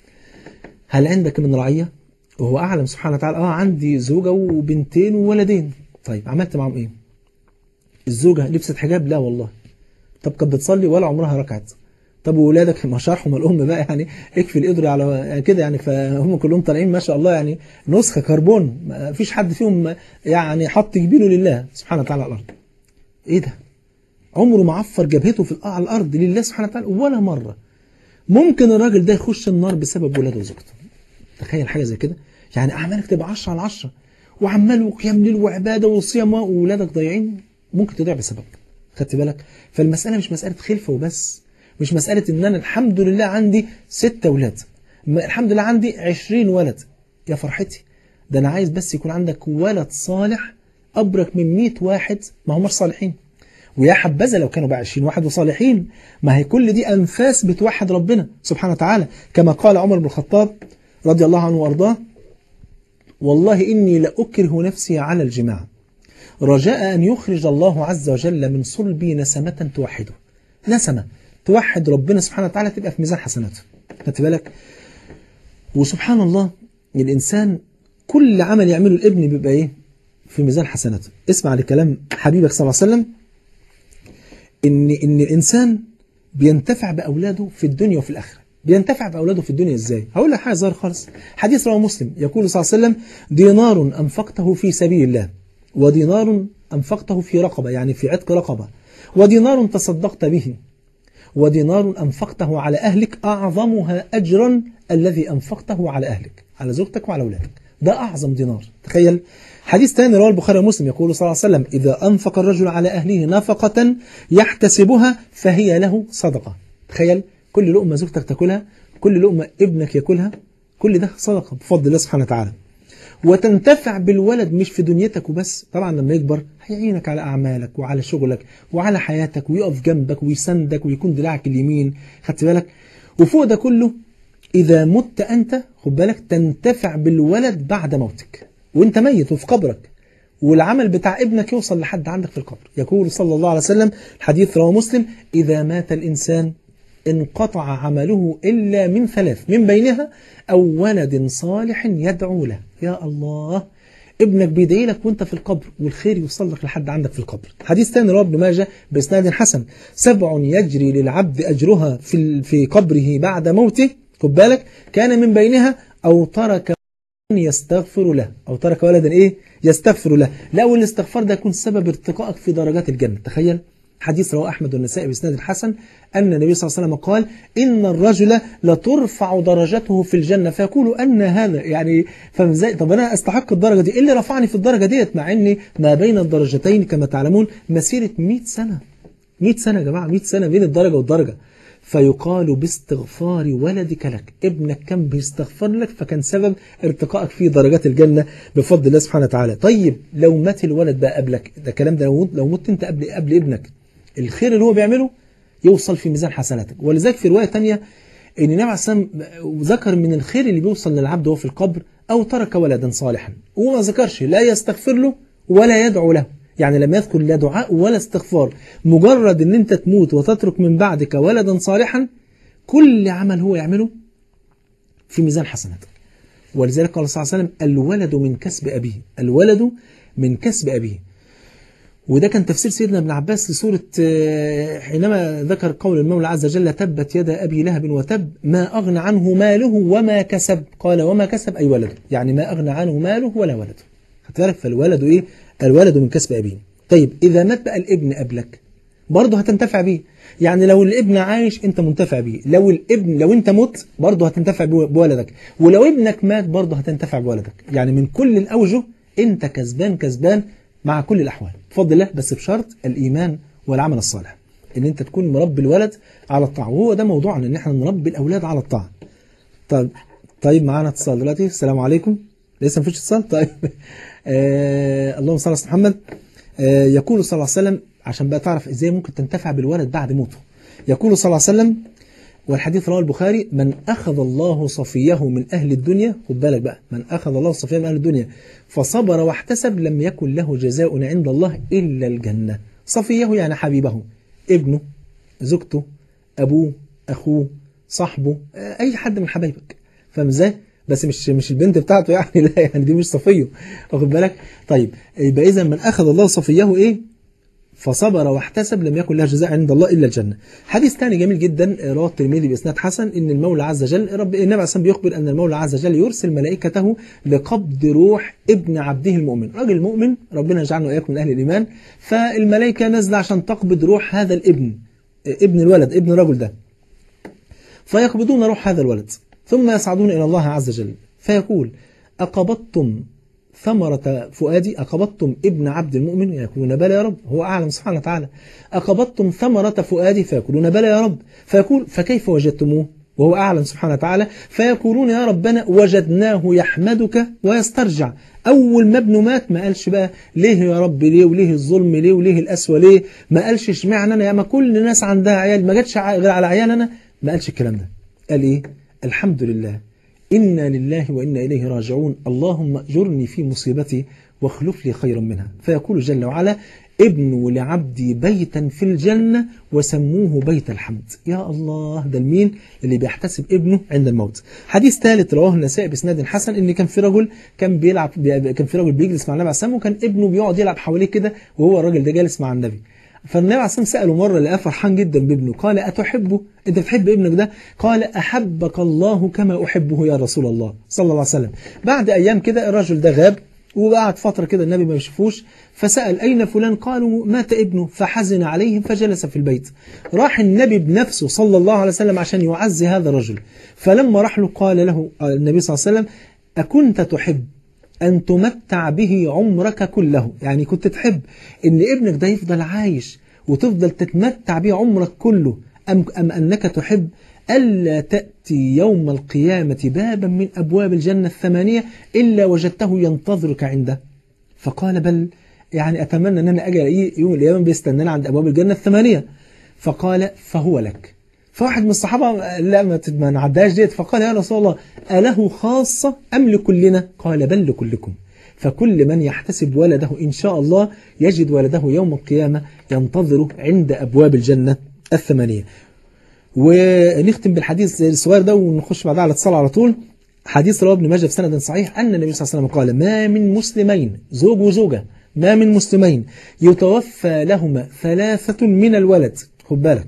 هل عندك من رعية وهو أعلم سبحانه وتعالى آه عندي زوجة وبنتين وولدين طيب عملت معهم ايه الزوجة لبست حجاب لا والله طب كانت بتصلي ولا عمرها ركعت طب وولادك ما شرحهم الام بقى يعني اكفي القدر على يعني كده يعني فهم كلهم طالعين ما شاء الله يعني نسخه كربون ما فيش حد فيهم يعني حط جبينه لله سبحانه وتعالى على الارض ايه ده عمره ما عفر جبهته في على الارض لله سبحانه وتعالى ولا مره ممكن الراجل ده يخش النار بسبب ولاده وزوجته تخيل حاجه زي كده يعني اعمالك تبقى 10 على 10 وعمال وقيام ليل وعباده وصيام واولادك ضايعين ممكن تضيع بسبب خدت بالك فالمساله مش مساله خلفه وبس مش مساله ان انا الحمد لله عندي ست اولاد الحمد لله عندي 20 ولد يا فرحتي ده انا عايز بس يكون عندك ولد صالح ابرك من 100 واحد ما هماش صالحين ويا حبذا لو كانوا بقى 20 واحد وصالحين ما هي كل دي انفاس بتوحد ربنا سبحانه وتعالى كما قال عمر بن الخطاب رضي الله عنه وارضاه والله إني لأكره نفسي على الجماع رجاء أن يخرج الله عز وجل من صلبي نسمة توحده نسمة توحد ربنا سبحانه وتعالى تبقى في ميزان حسناته خدت بالك وسبحان الله الإنسان كل عمل يعمله الابن بيبقى إيه في ميزان حسناته اسمع لكلام حبيبك صلى الله عليه وسلم إن إن الإنسان بينتفع بأولاده في الدنيا وفي الآخرة بينتفع بأولاده في الدنيا إزاي هقول لك حاجة ظاهر خالص حديث رواه مسلم يقول صلى الله عليه وسلم دينار أنفقته في سبيل الله ودينار أنفقته في رقبة يعني في عتق رقبة ودينار تصدقت به ودينار أنفقته على أهلك أعظمها أجرا الذي أنفقته على أهلك على زوجتك وعلى أولادك ده أعظم دينار تخيل حديث ثاني رواه البخاري ومسلم يقول صلى الله عليه وسلم إذا أنفق الرجل على أهله نفقة يحتسبها فهي له صدقة تخيل كل لقمة زوجتك تاكلها كل لقمة ابنك ياكلها كل ده صدقة بفضل الله سبحانه وتعالى وتنتفع بالولد مش في دنيتك وبس طبعا لما يكبر هيعينك على أعمالك وعلى شغلك وعلى حياتك ويقف جنبك ويسندك ويكون دراعك اليمين خدت بالك وفوق ده كله إذا مت أنت خد بالك تنتفع بالولد بعد موتك وانت ميت وفي قبرك والعمل بتاع ابنك يوصل لحد عندك في القبر يقول صلى الله عليه وسلم الحديث رواه مسلم إذا مات الإنسان انقطع عمله إلا من ثلاث من بينها أو ولد صالح يدعو له يا الله ابنك بيدعي لك وانت في القبر والخير يوصل لك لحد عندك في القبر حديث ثاني رواه ابن ماجه باسناد حسن سبع يجري للعبد أجرها في في قبره بعد موته خد بالك كان من بينها أو ترك يستغفر له أو ترك ولدا إيه يستغفر له لا والاستغفار ده يكون سبب ارتقائك في درجات الجنة تخيل حديث رواه أحمد والنسائي بإسناد الحسن أن النبي صلى الله عليه وسلم قال إن الرجل لترفع درجته في الجنة فيقول أن هذا يعني فمزاي طب أنا أستحق الدرجة دي إيه اللي رفعني في الدرجة ديت مع أني ما بين الدرجتين كما تعلمون مسيرة 100 سنة 100 سنة يا جماعة 100 سنة بين الدرجة والدرجة فيقال باستغفار ولدك لك ابنك كان بيستغفر لك فكان سبب ارتقائك في درجات الجنة بفضل الله سبحانه وتعالى طيب لو مات الولد بقى قبلك ده كلام ده لو مت انت قبل قبل ابنك الخير اللي هو بيعمله يوصل في ميزان حسناتك ولذلك في رواية تانية ان النبي عليه الصلاة ذكر من الخير اللي بيوصل للعبد وهو في القبر أو ترك ولدا صالحا وما ذكرش لا يستغفر له ولا يدعو له يعني لم يذكر لا دعاء ولا استغفار مجرد ان انت تموت وتترك من بعدك ولدا صالحا كل عمل هو يعمله في ميزان حسناتك ولذلك قال صلى الله عليه وسلم الولد من كسب أبيه الولد من كسب أبيه وده كان تفسير سيدنا ابن عباس لسورة آه، حينما ذكر قول المولى عز وجل تبت يد أبي لهب وتب ما أغنى عنه ماله وما كسب قال وما كسب أي ولده يعني ما أغنى عنه ماله ولا ولده خدت بالك فالولد إيه الولد من كسب أبيه طيب إذا مات بقى الابن قبلك برضه هتنتفع بيه يعني لو الابن عايش انت منتفع بيه لو الابن لو انت مت برضه هتنتفع بو- بولدك ولو ابنك مات برضه هتنتفع بولدك يعني من كل الاوجه انت كسبان كسبان مع كل الاحوال بفضل الله بس بشرط الايمان والعمل الصالح ان انت تكون مربي الولد على الطاعه وهو ده موضوعنا ان احنا نربي الاولاد على الطاعه طيب طيب معانا اتصال دلوقتي السلام عليكم لسه مفيش اتصال طيب آه اللهم صل على سيدنا محمد آه يقول صلى الله عليه وسلم عشان بقى تعرف ازاي ممكن تنتفع بالولد بعد موته يقول صلى الله عليه وسلم والحديث رواه البخاري من أخذ الله صفيه من أهل الدنيا خد بالك بقى من أخذ الله صفيه من أهل الدنيا فصبر واحتسب لم يكن له جزاء عند الله إلا الجنة صفيه يعني حبيبه ابنه زوجته أبوه أخوه صاحبه آه، أي حد من حبايبك فاهم ازاي؟ بس مش مش البنت بتاعته يعني لا يعني دي مش صفيه واخد بالك؟ طيب يبقى إذا من أخذ الله صفيه إيه؟ فصبر واحتسب لم يكن له جزاء عند الله الا الجنه. حديث ثاني جميل جدا رواه الترمذي باسناد حسن ان المولى عز وجل رب النبي عليه الصلاه بيخبر ان المولى عز وجل يرسل ملائكته لقبض روح ابن عبده المؤمن، راجل مؤمن ربنا يجعلنا واياكم من اهل الايمان، فالملائكه نازله عشان تقبض روح هذا الابن ابن الولد ابن الرجل ده. فيقبضون روح هذا الولد ثم يصعدون إلى الله عز وجل فيقول أقبضتم ثمرة فؤادي أقبضتم ابن عبد المؤمن يقولون بلى يا رب هو أعلم سبحانه وتعالى أقبضتم ثمرة فؤادي فيقولون بلى يا رب فيقول فكيف وجدتموه وهو أعلم سبحانه وتعالى فيقولون يا ربنا وجدناه يحمدك ويسترجع أول ما ابنه مات ما قالش بقى ليه يا رب ليه وليه الظلم ليه وليه القسوة ليه ما قالش اشمعنى أنا يا ما كل الناس عندها عيال ما جاتش غير على عيال أنا ما قالش الكلام ده قال إيه الحمد لله إنا لله وإنا إليه راجعون اللهم أجرني في مصيبتي واخلف لي خيرا منها فيقول جل وعلا ابنوا لعبدي بيتا في الجنة وسموه بيت الحمد يا الله ده المين اللي بيحتسب ابنه عند الموت حديث ثالث رواه النسائي بسناد حسن ان كان في رجل كان بيلعب كان في رجل بيجلس مع النبي عليه السلام وكان ابنه بيقعد يلعب حواليه كده وهو الراجل ده جالس مع النبي فالنبي عليه الصلاه والسلام ساله مره لقاه فرحان جدا بابنه قال اتحبه انت بتحب ابنك ده قال احبك الله كما احبه يا رسول الله صلى الله عليه وسلم بعد ايام كده الرجل ده غاب وقعد فترة كده النبي ما يشوفوش فسأل أين فلان قالوا مات ابنه فحزن عليهم فجلس في البيت راح النبي بنفسه صلى الله عليه وسلم عشان يعزي هذا الرجل فلما راح له قال له النبي صلى الله عليه وسلم أكنت تحب أن تمتع به عمرك كله يعني كنت تحب أن ابنك ده يفضل عايش وتفضل تتمتع به عمرك كله أم, أم أنك تحب ألا تأتي يوم القيامة بابا من أبواب الجنة الثمانية إلا وجدته ينتظرك عنده فقال بل يعني أتمنى أن أنا أجي ألاقيه يوم القيامة بيستناني عند أبواب الجنة الثمانية فقال فهو لك فواحد من الصحابة لا ما نعدهاش ديت فقال يا رسول الله أله خاصة أم لكلنا قال بل لكلكم فكل من يحتسب ولده إن شاء الله يجد ولده يوم القيامة ينتظره عند أبواب الجنة الثمانية ونختم بالحديث الصغير ده ونخش بعدها على اتصال على طول حديث رواه ابن ماجه بسند صحيح أن النبي صلى الله عليه وسلم قال ما من مسلمين زوج وزوجة ما من مسلمين يتوفى لهما ثلاثة من الولد خد بالك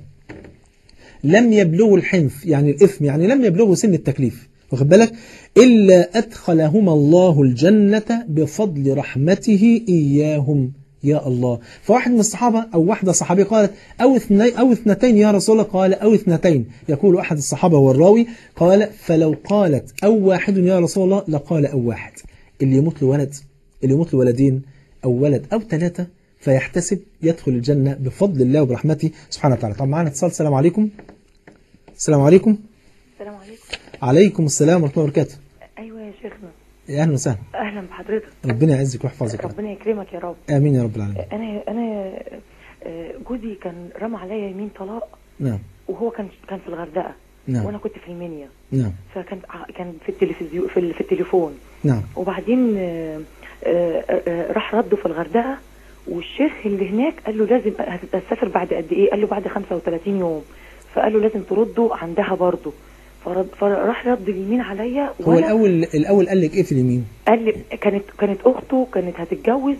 لم يبلغوا الحنف يعني الإثم يعني لم يبلغوا سن التكليف واخد بالك إلا أدخلهما الله الجنة بفضل رحمته إياهم يا الله فواحد من الصحابة أو واحدة صحابية قالت أو اثنين أو اثنتين يا رسول الله قال أو اثنتين يقول أحد الصحابة والراوي قال فلو قالت أو واحد يا رسول الله لقال أو واحد اللي يموت له ولد اللي يموت له ولدين أو ولد أو ثلاثة فيحتسب يدخل الجنة بفضل الله وبرحمته سبحانه وتعالى طب معانا اتصال السلام عليكم السلام عليكم السلام عليكم عليكم السلام ورحمة الله وبركاته ايوه يا شيخنا يا أهلا وسهلا اهلا بحضرتك ربنا يعزك ويحفظك يا رب. ربنا يكرمك يا رب آمين يا رب العالمين انا انا آه، جوزي كان رمى عليا يمين طلاق نعم وهو كان كان في الغردقه نعم وانا كنت في المنيا نعم فكان ع- كان في التلفزيون في, ال- في التليفون نعم وبعدين آه، آه، آه، راح رده في الغردقه والشيخ اللي هناك قال له لازم هتسافر بعد قد ايه قال له بعد 35 يوم فقال له لازم ترده عندها برضه فرد فراح رد اليمين عليا هو وأنا- الأول الأول قال لك إيه في اليمين قال لي كانت كانت اخته كانت هتتجوز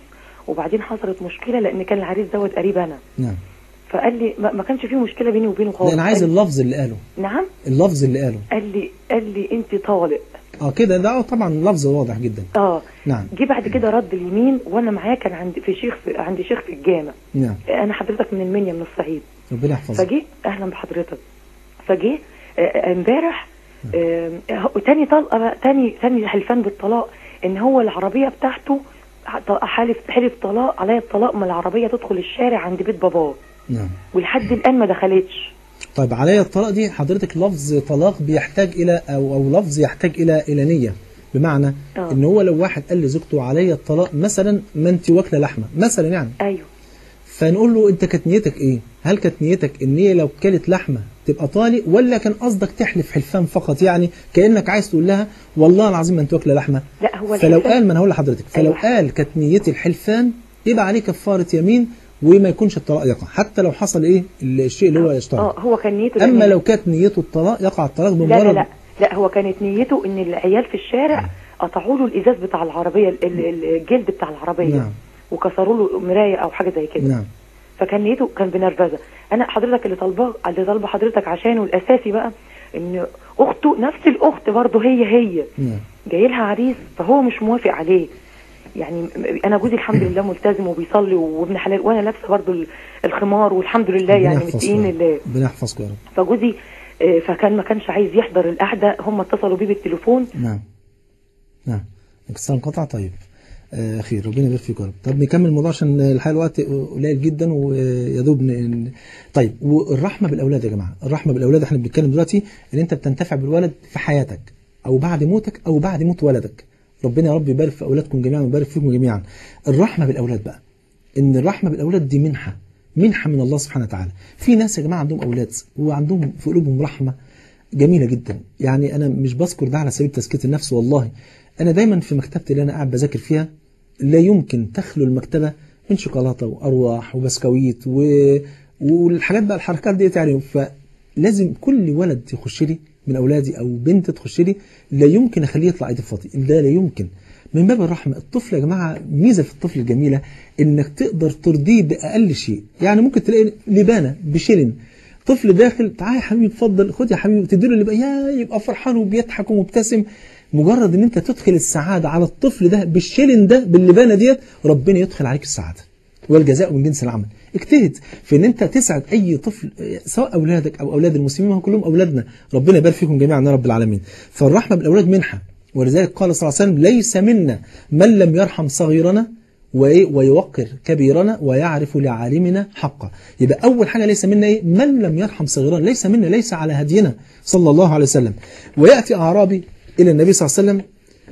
وبعدين حصلت مشكله لان كان العريس دوت قريب انا نعم فقال لي ما ما كانش فيه مشكله بيني وبينه خالص لا انا عايز قال- اللفظ اللي قاله نعم اللفظ اللي قاله قال لي قال لي انت طالق اه كده ده آه طبعا لفظ واضح جدا اه نعم جه بعد كده رد اليمين وانا معاه كان عند في شيخ في عند شيخ في الجامع نعم انا حضرتك من المنيا من الصعيد ربنا يحفظك فجه اهلا بحضرتك فجه آه، آه، امبارح آه، هو- تاني طلقه بقى تاني تاني حلفان بالطلاق ان هو العربيه بتاعته ط- حالف حلف طلاق عليا الطلاق ما العربيه تدخل الشارع عند بيت باباه نعم ولحد الان ما دخلتش طيب عليا الطلاق دي حضرتك لفظ طلاق بيحتاج الى او او لفظ يحتاج الى الى نيه بمعنى آه. ان هو لو واحد قال لزوجته عليا الطلاق مثلا ما انت واكله لحمه مثلا يعني ايوه فنقول له انت كانت نيتك ايه هل كانت نيتك ان هي لو كلت لحمه تبقى طالق ولا كان قصدك تحلف حلفان فقط يعني كانك عايز تقول لها والله العظيم ما انت واكله لحمه لا هو فلو الحلفان- قال ما انا هقول لحضرتك فلو أيوة. قال كانت نيتي الحلفان يبقى عليه كفاره يمين وما يكونش الطلاق يقع حتى لو حصل ايه الشيء اللي هو يشترط اه هو كان نيته اما لأن- لو كانت نيته الطلاق يقع الطلاق لا بمجرد لا لا لا هو كانت نيته ان العيال في الشارع قطعوا له الازاز بتاع العربيه ال- ال- الجلد بتاع العربيه نعم. وكسروا له مرايه او حاجه زي كده نعم فكان نيته كان بنرفزه انا حضرتك اللي طالباه اللي طالبه حضرتك عشانه الاساسي بقى ان اخته نفس الاخت برضه هي هي نعم جاي لها عريس فهو مش موافق عليه يعني م- انا جوزي الحمد لله ملتزم وبيصلي وابن حلال وانا لابسه برضه ال- الخمار والحمد لله يعني ربنا يحفظكم متقين يا رب. لله ربنا يحفظكم يا رب فجوزي آه، فكان ما كانش عايز يحضر القعده هم اتصلوا بيه بالتليفون نعم نعم الاتصال انقطع طيب آه خير ربنا يبارك فيكم يا رب طب نكمل الموضوع عشان الحقيقه الوقت قليل جدا ويا دوب ن- طيب والرحمه بالاولاد يا جماعه الرحمه بالاولاد احنا بنتكلم دلوقتي ان انت بتنتفع بالولد في حياتك او بعد موتك او بعد موت ولدك ربنا يا رب يبارك في اولادكم جميعا ويبارك فيكم جميعا الرحمه بالاولاد بقى ان الرحمه بالاولاد دي منحه منحه من الله سبحانه وتعالى في ناس يا جماعه عندهم اولاد وعندهم في قلوبهم رحمه جميله جدا يعني انا مش بذكر ده على سبيل تزكيه النفس والله انا دايما في مكتبتي اللي انا قاعد بذاكر فيها لا يمكن تخلو المكتبه من شوكولاته وارواح وبسكويت و... والحاجات بقى الحركات ديت يعني فلازم كل ولد يخش لي من اولادي او بنت تخش لي لا يمكن اخليه يطلع ايدي فاضي ده لا يمكن من باب الرحمه الطفل يا جماعه ميزه في الطفل الجميله انك تقدر ترضيه باقل شيء يعني ممكن تلاقي لبانه بشيلن طفل داخل تعالى يا حبيبي اتفضل خد يا حبيبي تديله اللي بقى يا يبقى فرحان وبيضحك ومبتسم مجرد ان انت تدخل السعاده على الطفل ده بالشيلن ده باللبانه ديت ربنا يدخل عليك السعاده والجزاء من جنس العمل اجتهد في ان انت تسعد اي طفل سواء اولادك او اولاد المسلمين هم كلهم اولادنا ربنا يبارك فيكم جميعا يا رب العالمين فالرحمه بالاولاد منحه ولذلك قال صلى الله عليه وسلم ليس منا من لم يرحم صغيرنا وإيه؟ ويوقر كبيرنا ويعرف لعالمنا حقه يبقى أول حاجة ليس منا إيه؟ من لم يرحم صغيرنا ليس منا ليس على هدينا صلى الله عليه وسلم ويأتي أعرابي إلى النبي صلى الله عليه وسلم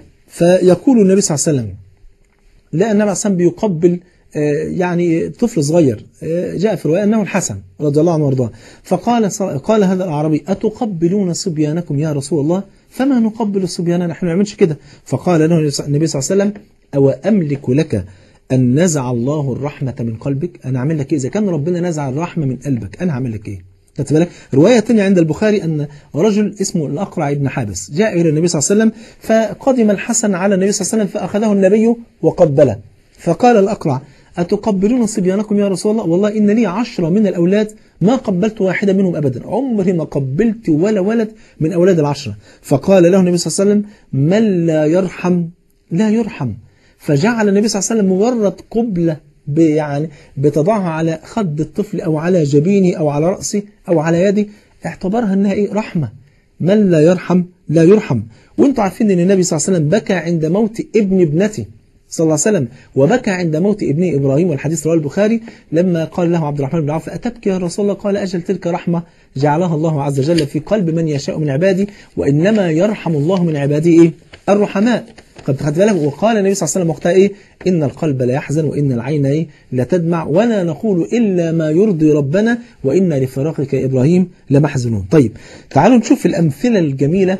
فيقول النبي صلى الله عليه وسلم لأن النبي صلى الله عليه وسلم بيقبل آه، يعني طفل صغير آه، جاء في رواية أنه الحسن رضي الله عنه وارضاه فقال ص- قال هذا الأعرابي أتقبلون صبيانكم يا رسول الله فما نقبل صبياننا نحن ما نعملش كده فقال له النبي صلى الله عليه وسلم أو أملك لك أن نزع الله الرحمة من قلبك أنا أعمل لك إيه إذا كان ربنا نزع الرحمة من قلبك أنا هعمل لك إيه خدت بالك رواية تانية عند البخاري أن رجل اسمه الأقرع بن حابس جاء إلى النبي صلى الله عليه وسلم فقدم الحسن على النبي صلى الله عليه وسلم فأخذه النبي وقبله فقال الأقرع أتقبلون صبيانكم يا رسول الله والله إن لي عشرة من الأولاد ما قبلت واحدة منهم أبدا عمري ما قبلت ولا ولد من أولاد العشرة فقال له النبي صلى الله عليه وسلم من لا يرحم لا يرحم فجعل النبي صلى الله عليه وسلم مجرد قبلة ب- يعني بتضعها على خد الطفل أو على جبينه أو على رأسه أو على يده اعتبرها أنها إيه رحمة من لا يرحم لا يرحم وانتم عارفين أن النبي صلى الله عليه وسلم بكى عند موت ابن ابنته صلى الله عليه وسلم وبكى عند موت ابنه إبراهيم والحديث رواه البخاري لما قال له عبد الرحمن بن عوف أتبكي يا رسول الله قال أجل تلك رحمة جعلها الله عز وجل في قلب من يشاء من عباده وإنما يرحم الله من عباده إيه؟ الرحماء قد خدت بالك وقال النبي صلى الله عليه وسلم وقتها إيه إن القلب لا يحزن وإن العين إيه لا تدمع ولا نقول إلا ما يرضي ربنا وإنا لفراقك يا إبراهيم لمحزنون طيب تعالوا نشوف الأمثلة الجميلة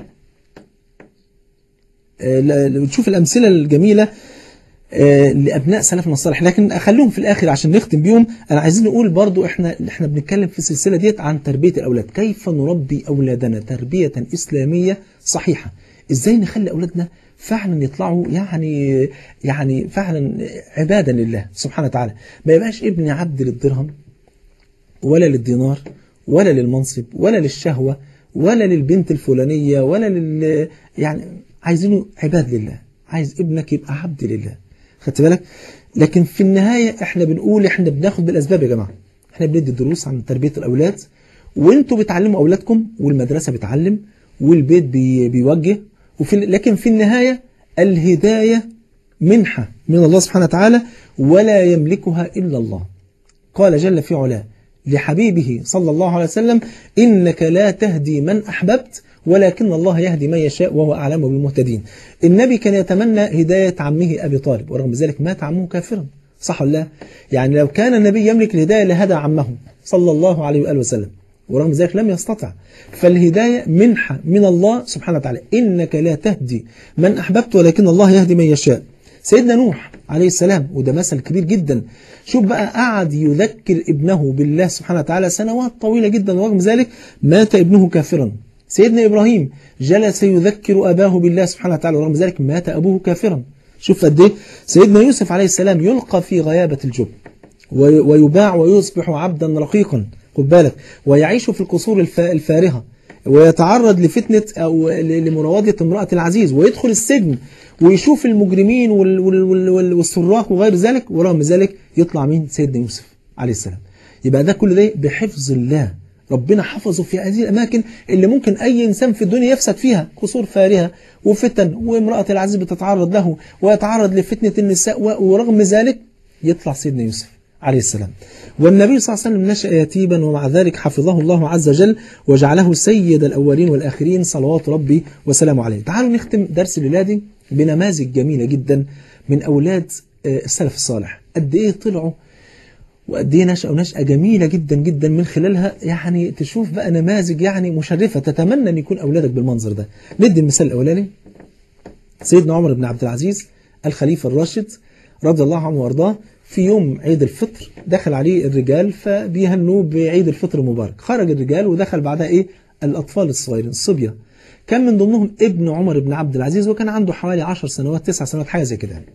آه، لا- نشوف الأمثلة الجميلة آه، لابناء سلفنا الصالح لكن اخليهم في الاخر عشان نختم بيهم انا عايزين نقول برضو احنا احنا بنتكلم في السلسله ديت عن تربيه الاولاد كيف نربي اولادنا تربيه اسلاميه صحيحه ازاي نخلي اولادنا فعلا يطلعوا يعني يعني فعلا عبادا لله سبحانه وتعالى ما يبقاش ابني عبد للدرهم ولا للدينار ولا للمنصب ولا للشهوة ولا للبنت الفلانية ولا لل يعني عايزينه عباد لله عايز ابنك يبقى عبد لله خدت بالك لكن في النهاية احنا بنقول احنا بناخد بالأسباب يا جماعة احنا بندي دروس عن تربية الأولاد وانتوا بتعلموا أولادكم والمدرسة بتعلم والبيت بي بيوجه وفي لكن في النهاية الهداية منحة من الله سبحانه وتعالى ولا يملكها إلا الله قال جل في علاه لحبيبه صلى الله عليه وسلم إنك لا تهدي من أحببت ولكن الله يهدي من يشاء وهو أعلم بالمهتدين النبي كان يتمنى هداية عمه أبي طالب ورغم ذلك مات عمه كافرا صح ولا لا يعني لو كان النبي يملك الهداية لهدى عمه صلى الله عليه وآله وسلم ورغم ذلك لم يستطع فالهداية منحة من الله سبحانه وتعالى إنك لا تهدي من أحببت ولكن الله يهدي من يشاء سيدنا نوح عليه السلام وده مثل كبير جدا شوف بقى قعد يذكر ابنه بالله سبحانه وتعالى سنوات طويلة جدا ورغم ذلك مات ابنه كافرا سيدنا إبراهيم جلس يذكر أباه بالله سبحانه وتعالى ورغم ذلك مات أبوه كافرا شوف قد ايه سيدنا يوسف عليه السلام يلقى في غيابة الجب ويباع ويصبح عبدا رقيقا خد بالك ويعيش في القصور الفارهة ويتعرض لفتنة أو لمراودة امرأة العزيز ويدخل السجن ويشوف المجرمين والصراخ وغير ذلك ورغم ذلك يطلع مين سيدنا يوسف عليه السلام يبقى ده كل ده بحفظ الله ربنا حفظه في هذه الأماكن اللي ممكن أي إنسان في الدنيا يفسد فيها قصور فارهة وفتن وامرأة العزيز بتتعرض له ويتعرض لفتنة النساء ورغم ذلك يطلع سيدنا يوسف عليه السلام والنبي صلى الله عليه وسلم نشأ يتيما ومع ذلك حفظه الله عز وجل وجعله سيد الأولين والآخرين صلوات ربي وسلامه عليه تعالوا نختم درس الليلة بنماذج جميلة جدا من أولاد السلف الصالح قد إيه طلعوا وقد ايه نشأوا نشأة جميلة جدا جدا من خلالها يعني تشوف بقى نماذج يعني مشرفة تتمنى أن يكون أولادك بالمنظر ده ندي المثال الأولاني سيدنا عمر بن عبد العزيز الخليفة الراشد رضي الله عنه وارضاه في يوم عيد الفطر دخل عليه الرجال فبيهنوه بعيد الفطر المبارك خرج الرجال ودخل بعدها ايه الأطفال الصغيرين الصبية كان من ضمنهم ابن عمر بن عبد العزيز وكان عنده حوالي 10 سنوات 9 سنوات حاجة زي كده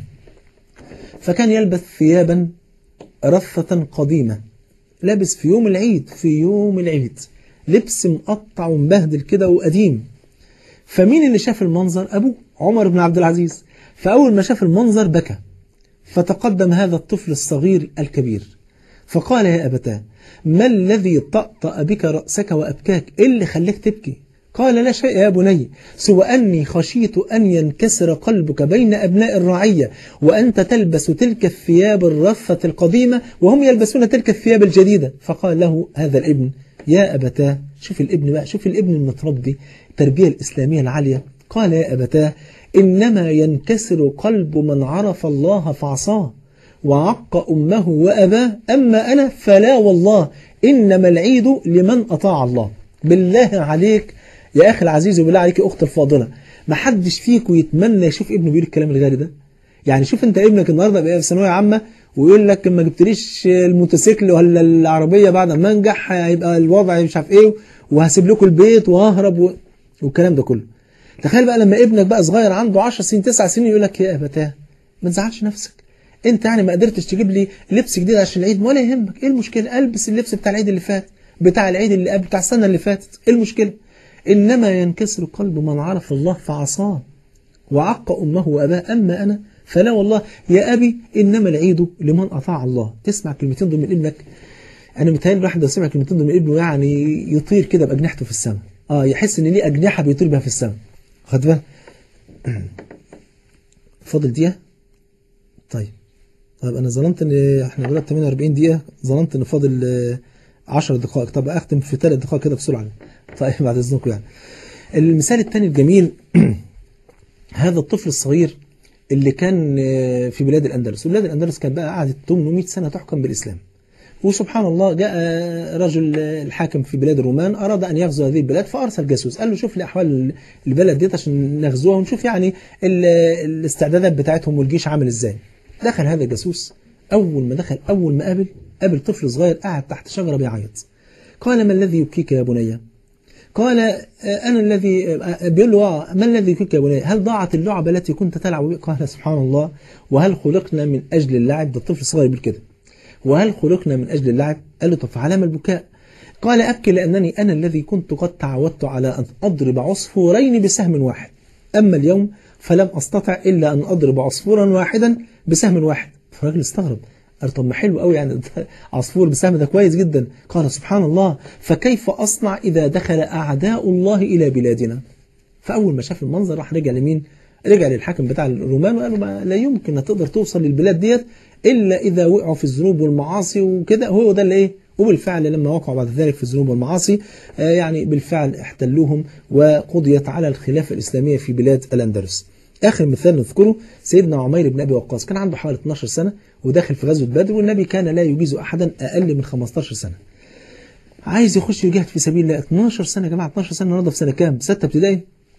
فكان يلبس ثيابا رثة قديمة لابس في يوم العيد في يوم العيد لبس مقطع ومبهدل كده وقديم فمين اللي شاف المنظر أبوه عمر بن عبد العزيز فأول ما شاف المنظر بكى فتقدم هذا الطفل الصغير الكبير فقال يا أبتاه ما الذي طأطأ بك رأسك وأبكاك إيه اللي خليك تبكي قال لا شيء يا بني سوى أني خشيت أن ينكسر قلبك بين أبناء الرعية وأنت تلبس تلك الثياب الرثة القديمة وهم يلبسون تلك الثياب الجديدة فقال له هذا الابن يا أبتاه شوف الابن بقى شوف الابن المتربي التربية الإسلامية العالية قال يا أبتاه إنما ينكسر قلب من عرف الله فعصاه وعق أمه وأباه أما أنا فلا والله إنما العيد لمن أطاع الله بالله عليك يا أخي العزيز وبالله عليك يا أخت الفاضلة ما حدش فيكم يتمنى يشوف ابنه بيقول الكلام الغالي ده يعني شوف انت ابنك النهارده بقى في ثانويه عامه ويقول لك ما جبتليش الموتوسيكل ولا العربيه بعد ما انجح هيبقى الوضع مش عارف ايه وهسيب لكم البيت وههرب و... والكلام ده كله تخيل بقى لما ابنك بقى صغير عنده 10 سنين 9 سنين يقول لك يا ابتاه ما تزعلش نفسك انت يعني ما قدرتش تجيب لي لبس جديد عشان العيد ولا يهمك ايه المشكله البس اللبس بتاع العيد اللي فات بتاع العيد اللي قبل بتاع السنه اللي فاتت ايه المشكله إنما ينكسر قلب من عرف الله فعصاه وعق أمه وأباه أما أنا فلا والله يا أبي إنما العيد لمن أطاع الله تسمع كلمتين دول من ابنك أنا متهيألي الواحد لو سمع كلمتين دول من ابنه يعني يطير كده بأجنحته في السماء آه يحس إن ليه أجنحة بيطير بها في السماء خد بالك فاضل دقيقة طيب طيب أنا ظننت إن إحنا دلوقتي 48 دقيقة ظننت إن فاضل 10 دقائق طب أختم في 3 دقائق كده بسرعة طيب بعد إذنكم يعني المثال الثاني الجميل هذا الطفل الصغير اللي كان في بلاد الأندلس وبلاد الأندلس كانت بقى قعدت 800 سنة تحكم بالإسلام وسبحان الله جاء رجل الحاكم في بلاد الرومان أراد أن يغزو هذه البلاد فأرسل جاسوس قال له شوف لي أحوال البلد ديت عشان نغزوها ونشوف يعني الاستعدادات بتاعتهم والجيش عامل إزاي دخل هذا الجاسوس أول ما دخل أول ما قابل قابل طفل صغير قاعد تحت شجرة بيعيط قال ما الذي يبكيك يا بني قال أنا الذي بيقول له ما الذي يكفيك يا بني هل ضاعت اللعبة التي كنت تلعب بها قال سبحان الله وهل خلقنا من أجل اللعب ده الطفل الصغير بيقول كده وهل خلقنا من أجل اللعب قال له طب فعلام البكاء قال أبكي لأنني أنا الذي كنت قد تعودت على أن أضرب عصفورين بسهم واحد أما اليوم فلم أستطع إلا أن أضرب عصفورا واحدا بسهم واحد فالراجل استغرب قال طب ما حلو قوي يعني عصفور بسهم ده كويس جدا قال سبحان الله فكيف أصنع إذا دخل أعداء الله إلى بلادنا فأول ما شاف المنظر راح رجع لمين رجع للحاكم بتاع الرومان وقال له ما لا يمكن تقدر توصل للبلاد ديت إلا إذا وقعوا في الذنوب والمعاصي وكده هو ده اللي إيه وبالفعل لما وقعوا بعد ذلك في الذنوب والمعاصي يعني بالفعل احتلوهم وقضيت على الخلافة الإسلامية في بلاد الأندلس آخر مثال نذكره سيدنا عمير بن أبي وقاص كان عنده حوالي 12 سنة وداخل في غزوة بدر والنبي كان لا يجيز أحدا أقل من 15 سنة عايز يخش يجاهد في سبيل الله 12 سنة يا جماعة 12 سنة النهارده في سنة كام؟ ستة ابتدائي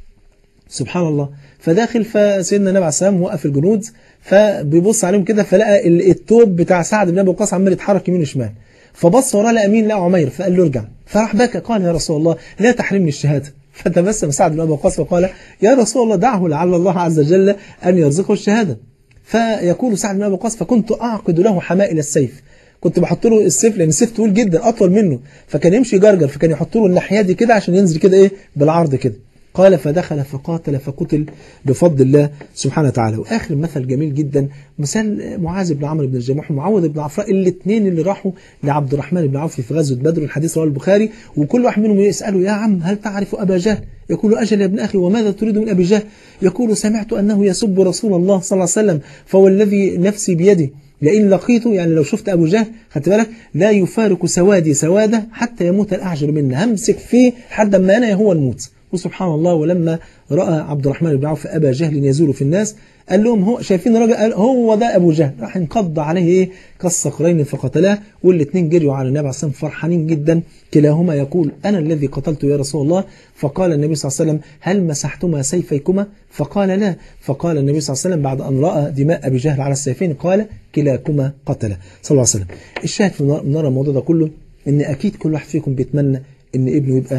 سبحان الله فداخل فسيدنا النبي عليه السلام وقف الجنود فبيبص عليهم كده فلقى التوب بتاع سعد بن ابي وقاص عمال يتحرك يمين وشمال فبص وراه لقى مين لقى عمير فقال له ارجع فراح بكى قال يا رسول الله لا تحرمني الشهاده فتبسم سعد بن ابي وقاص وقال يا رسول الله دعه لعل الله عز وجل ان يرزقه الشهاده فيقول سعد بن ابي وقاص فكنت اعقد له حمائل السيف كنت بحط له السيف لان السيف طويل جدا اطول منه فكان يمشي جرجر فكان يحط له الناحيه دي كده عشان ينزل كده ايه بالعرض كده قال فدخل فقاتل فقتل بفضل الله سبحانه وتعالى واخر مثل جميل جدا مثال معاذ بن عمرو بن الجموح ومعوذ بن عفراء الاثنين اللي راحوا لعبد الرحمن بن عوف في غزوه بدر الحديث رواه البخاري وكل واحد منهم يساله يا عم هل تعرف ابا جهل يقول اجل يا ابن اخي وماذا تريد من ابي جهل يقول سمعت انه يسب رسول الله صلى الله عليه وسلم فوالذي نفسي بيده لئن لقيته يعني لو شفت أبو جهل خدت بالك لا يفارق سوادي سواده حتى يموت الأعجر منا همسك فيه حتى ما أنا هو الموت وسبحان الله ولما رأى عبد الرحمن بن عوف أبا جهل يزول في الناس قال لهم هو شايفين الراجل قال هو ده أبو جهل راح انقض عليه إيه كالصقرين فقتلاه والاثنين جريوا على النبي عليه الصلاة والسلام فرحانين جدا كلاهما يقول أنا الذي قتلت يا رسول الله فقال النبي صلى الله عليه وسلم هل مسحتما سيفيكما فقال لا فقال النبي صلى الله عليه وسلم بعد أن رأى دماء أبي جهل على السيفين قال كلاكما قتل صلى الله عليه وسلم الشاهد في نرى الموضوع ده كله ان أكيد كل واحد فيكم بيتمنى ان ابنه يبقى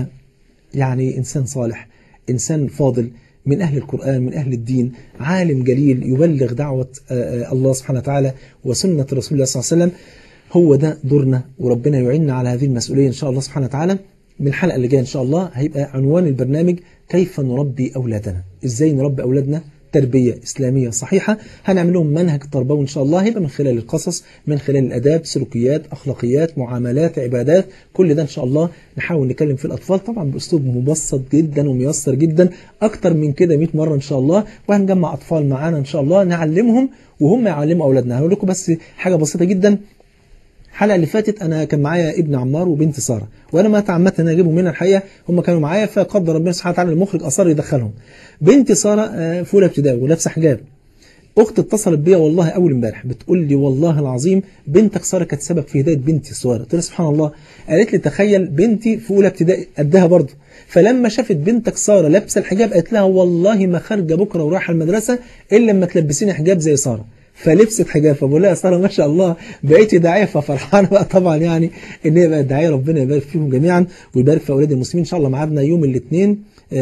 يعني إنسان صالح إنسان فاضل من أهل القرآن من أهل الدين عالم جليل يبلغ دعوة الله سبحانه وتعالى وسنة رسول الله صلى الله عليه وسلم هو ده دورنا وربنا يعيننا على هذه المسؤولية إن شاء الله سبحانه وتعالى من الحلقة اللي جاية إن شاء الله هيبقى عنوان البرنامج كيف نربي أولادنا إزاي نربي أولادنا تربية إسلامية صحيحة هنعمل لهم منهج تربوي إن شاء الله هيبقى من خلال القصص من خلال الأداب سلوكيات أخلاقيات معاملات عبادات كل ده إن شاء الله نحاول نتكلم في الأطفال طبعا بأسلوب مبسط جدا وميسر جدا أكتر من كده 100 مرة إن شاء الله وهنجمع أطفال معانا إن شاء الله نعلمهم وهم يعلموا أولادنا هقول لكم بس حاجة بسيطة جدا الحلقه اللي فاتت انا كان معايا ابن عمار وبنت ساره وانا ما تعمدت ان اجيبهم هنا الحقيقه هم كانوا معايا فقدر ربنا سبحانه وتعالى المخرج اصر يدخلهم بنت ساره في اولى ابتدائي ولابسه حجاب اختي اتصلت بيا والله اول امبارح بتقول لي والله العظيم بنتك ساره كانت سبب في هدايه بنتي الصغيره قلت لها سبحان الله قالت لي تخيل بنتي في اولى ابتدائي قدها برضه فلما شافت بنتك ساره لابسه الحجاب قالت لها والله ما خارجه بكره ورايحه المدرسه الا لما تلبسيني حجاب زي ساره فلبست حجاب فبقول لها يا ساره ما شاء الله بقيتي داعيه ففرحانه بقى طبعا يعني ان هي بقت داعيه ربنا يبارك فيهم جميعا ويبارك في اولاد المسلمين ان شاء الله ميعادنا يوم الاثنين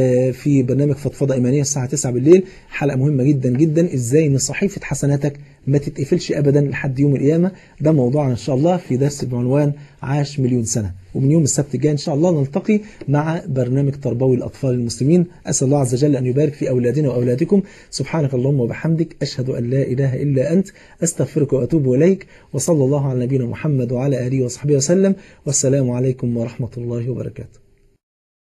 في برنامج فضفضه ايمانيه الساعه 9 بالليل حلقه مهمه جدا جدا ازاي ان صحيفه حسناتك ما تتقفلش ابدا لحد يوم القيامه ده موضوعنا ان شاء الله في درس بعنوان عاش مليون سنه ومن يوم السبت الجاي ان شاء الله نلتقي مع برنامج تربوي الاطفال المسلمين اسال الله عز وجل ان يبارك في اولادنا واولادكم سبحانك اللهم وبحمدك اشهد ان لا اله الا انت استغفرك واتوب اليك وصلى الله على نبينا محمد وعلى اله وصحبه وسلم والسلام عليكم ورحمه الله وبركاته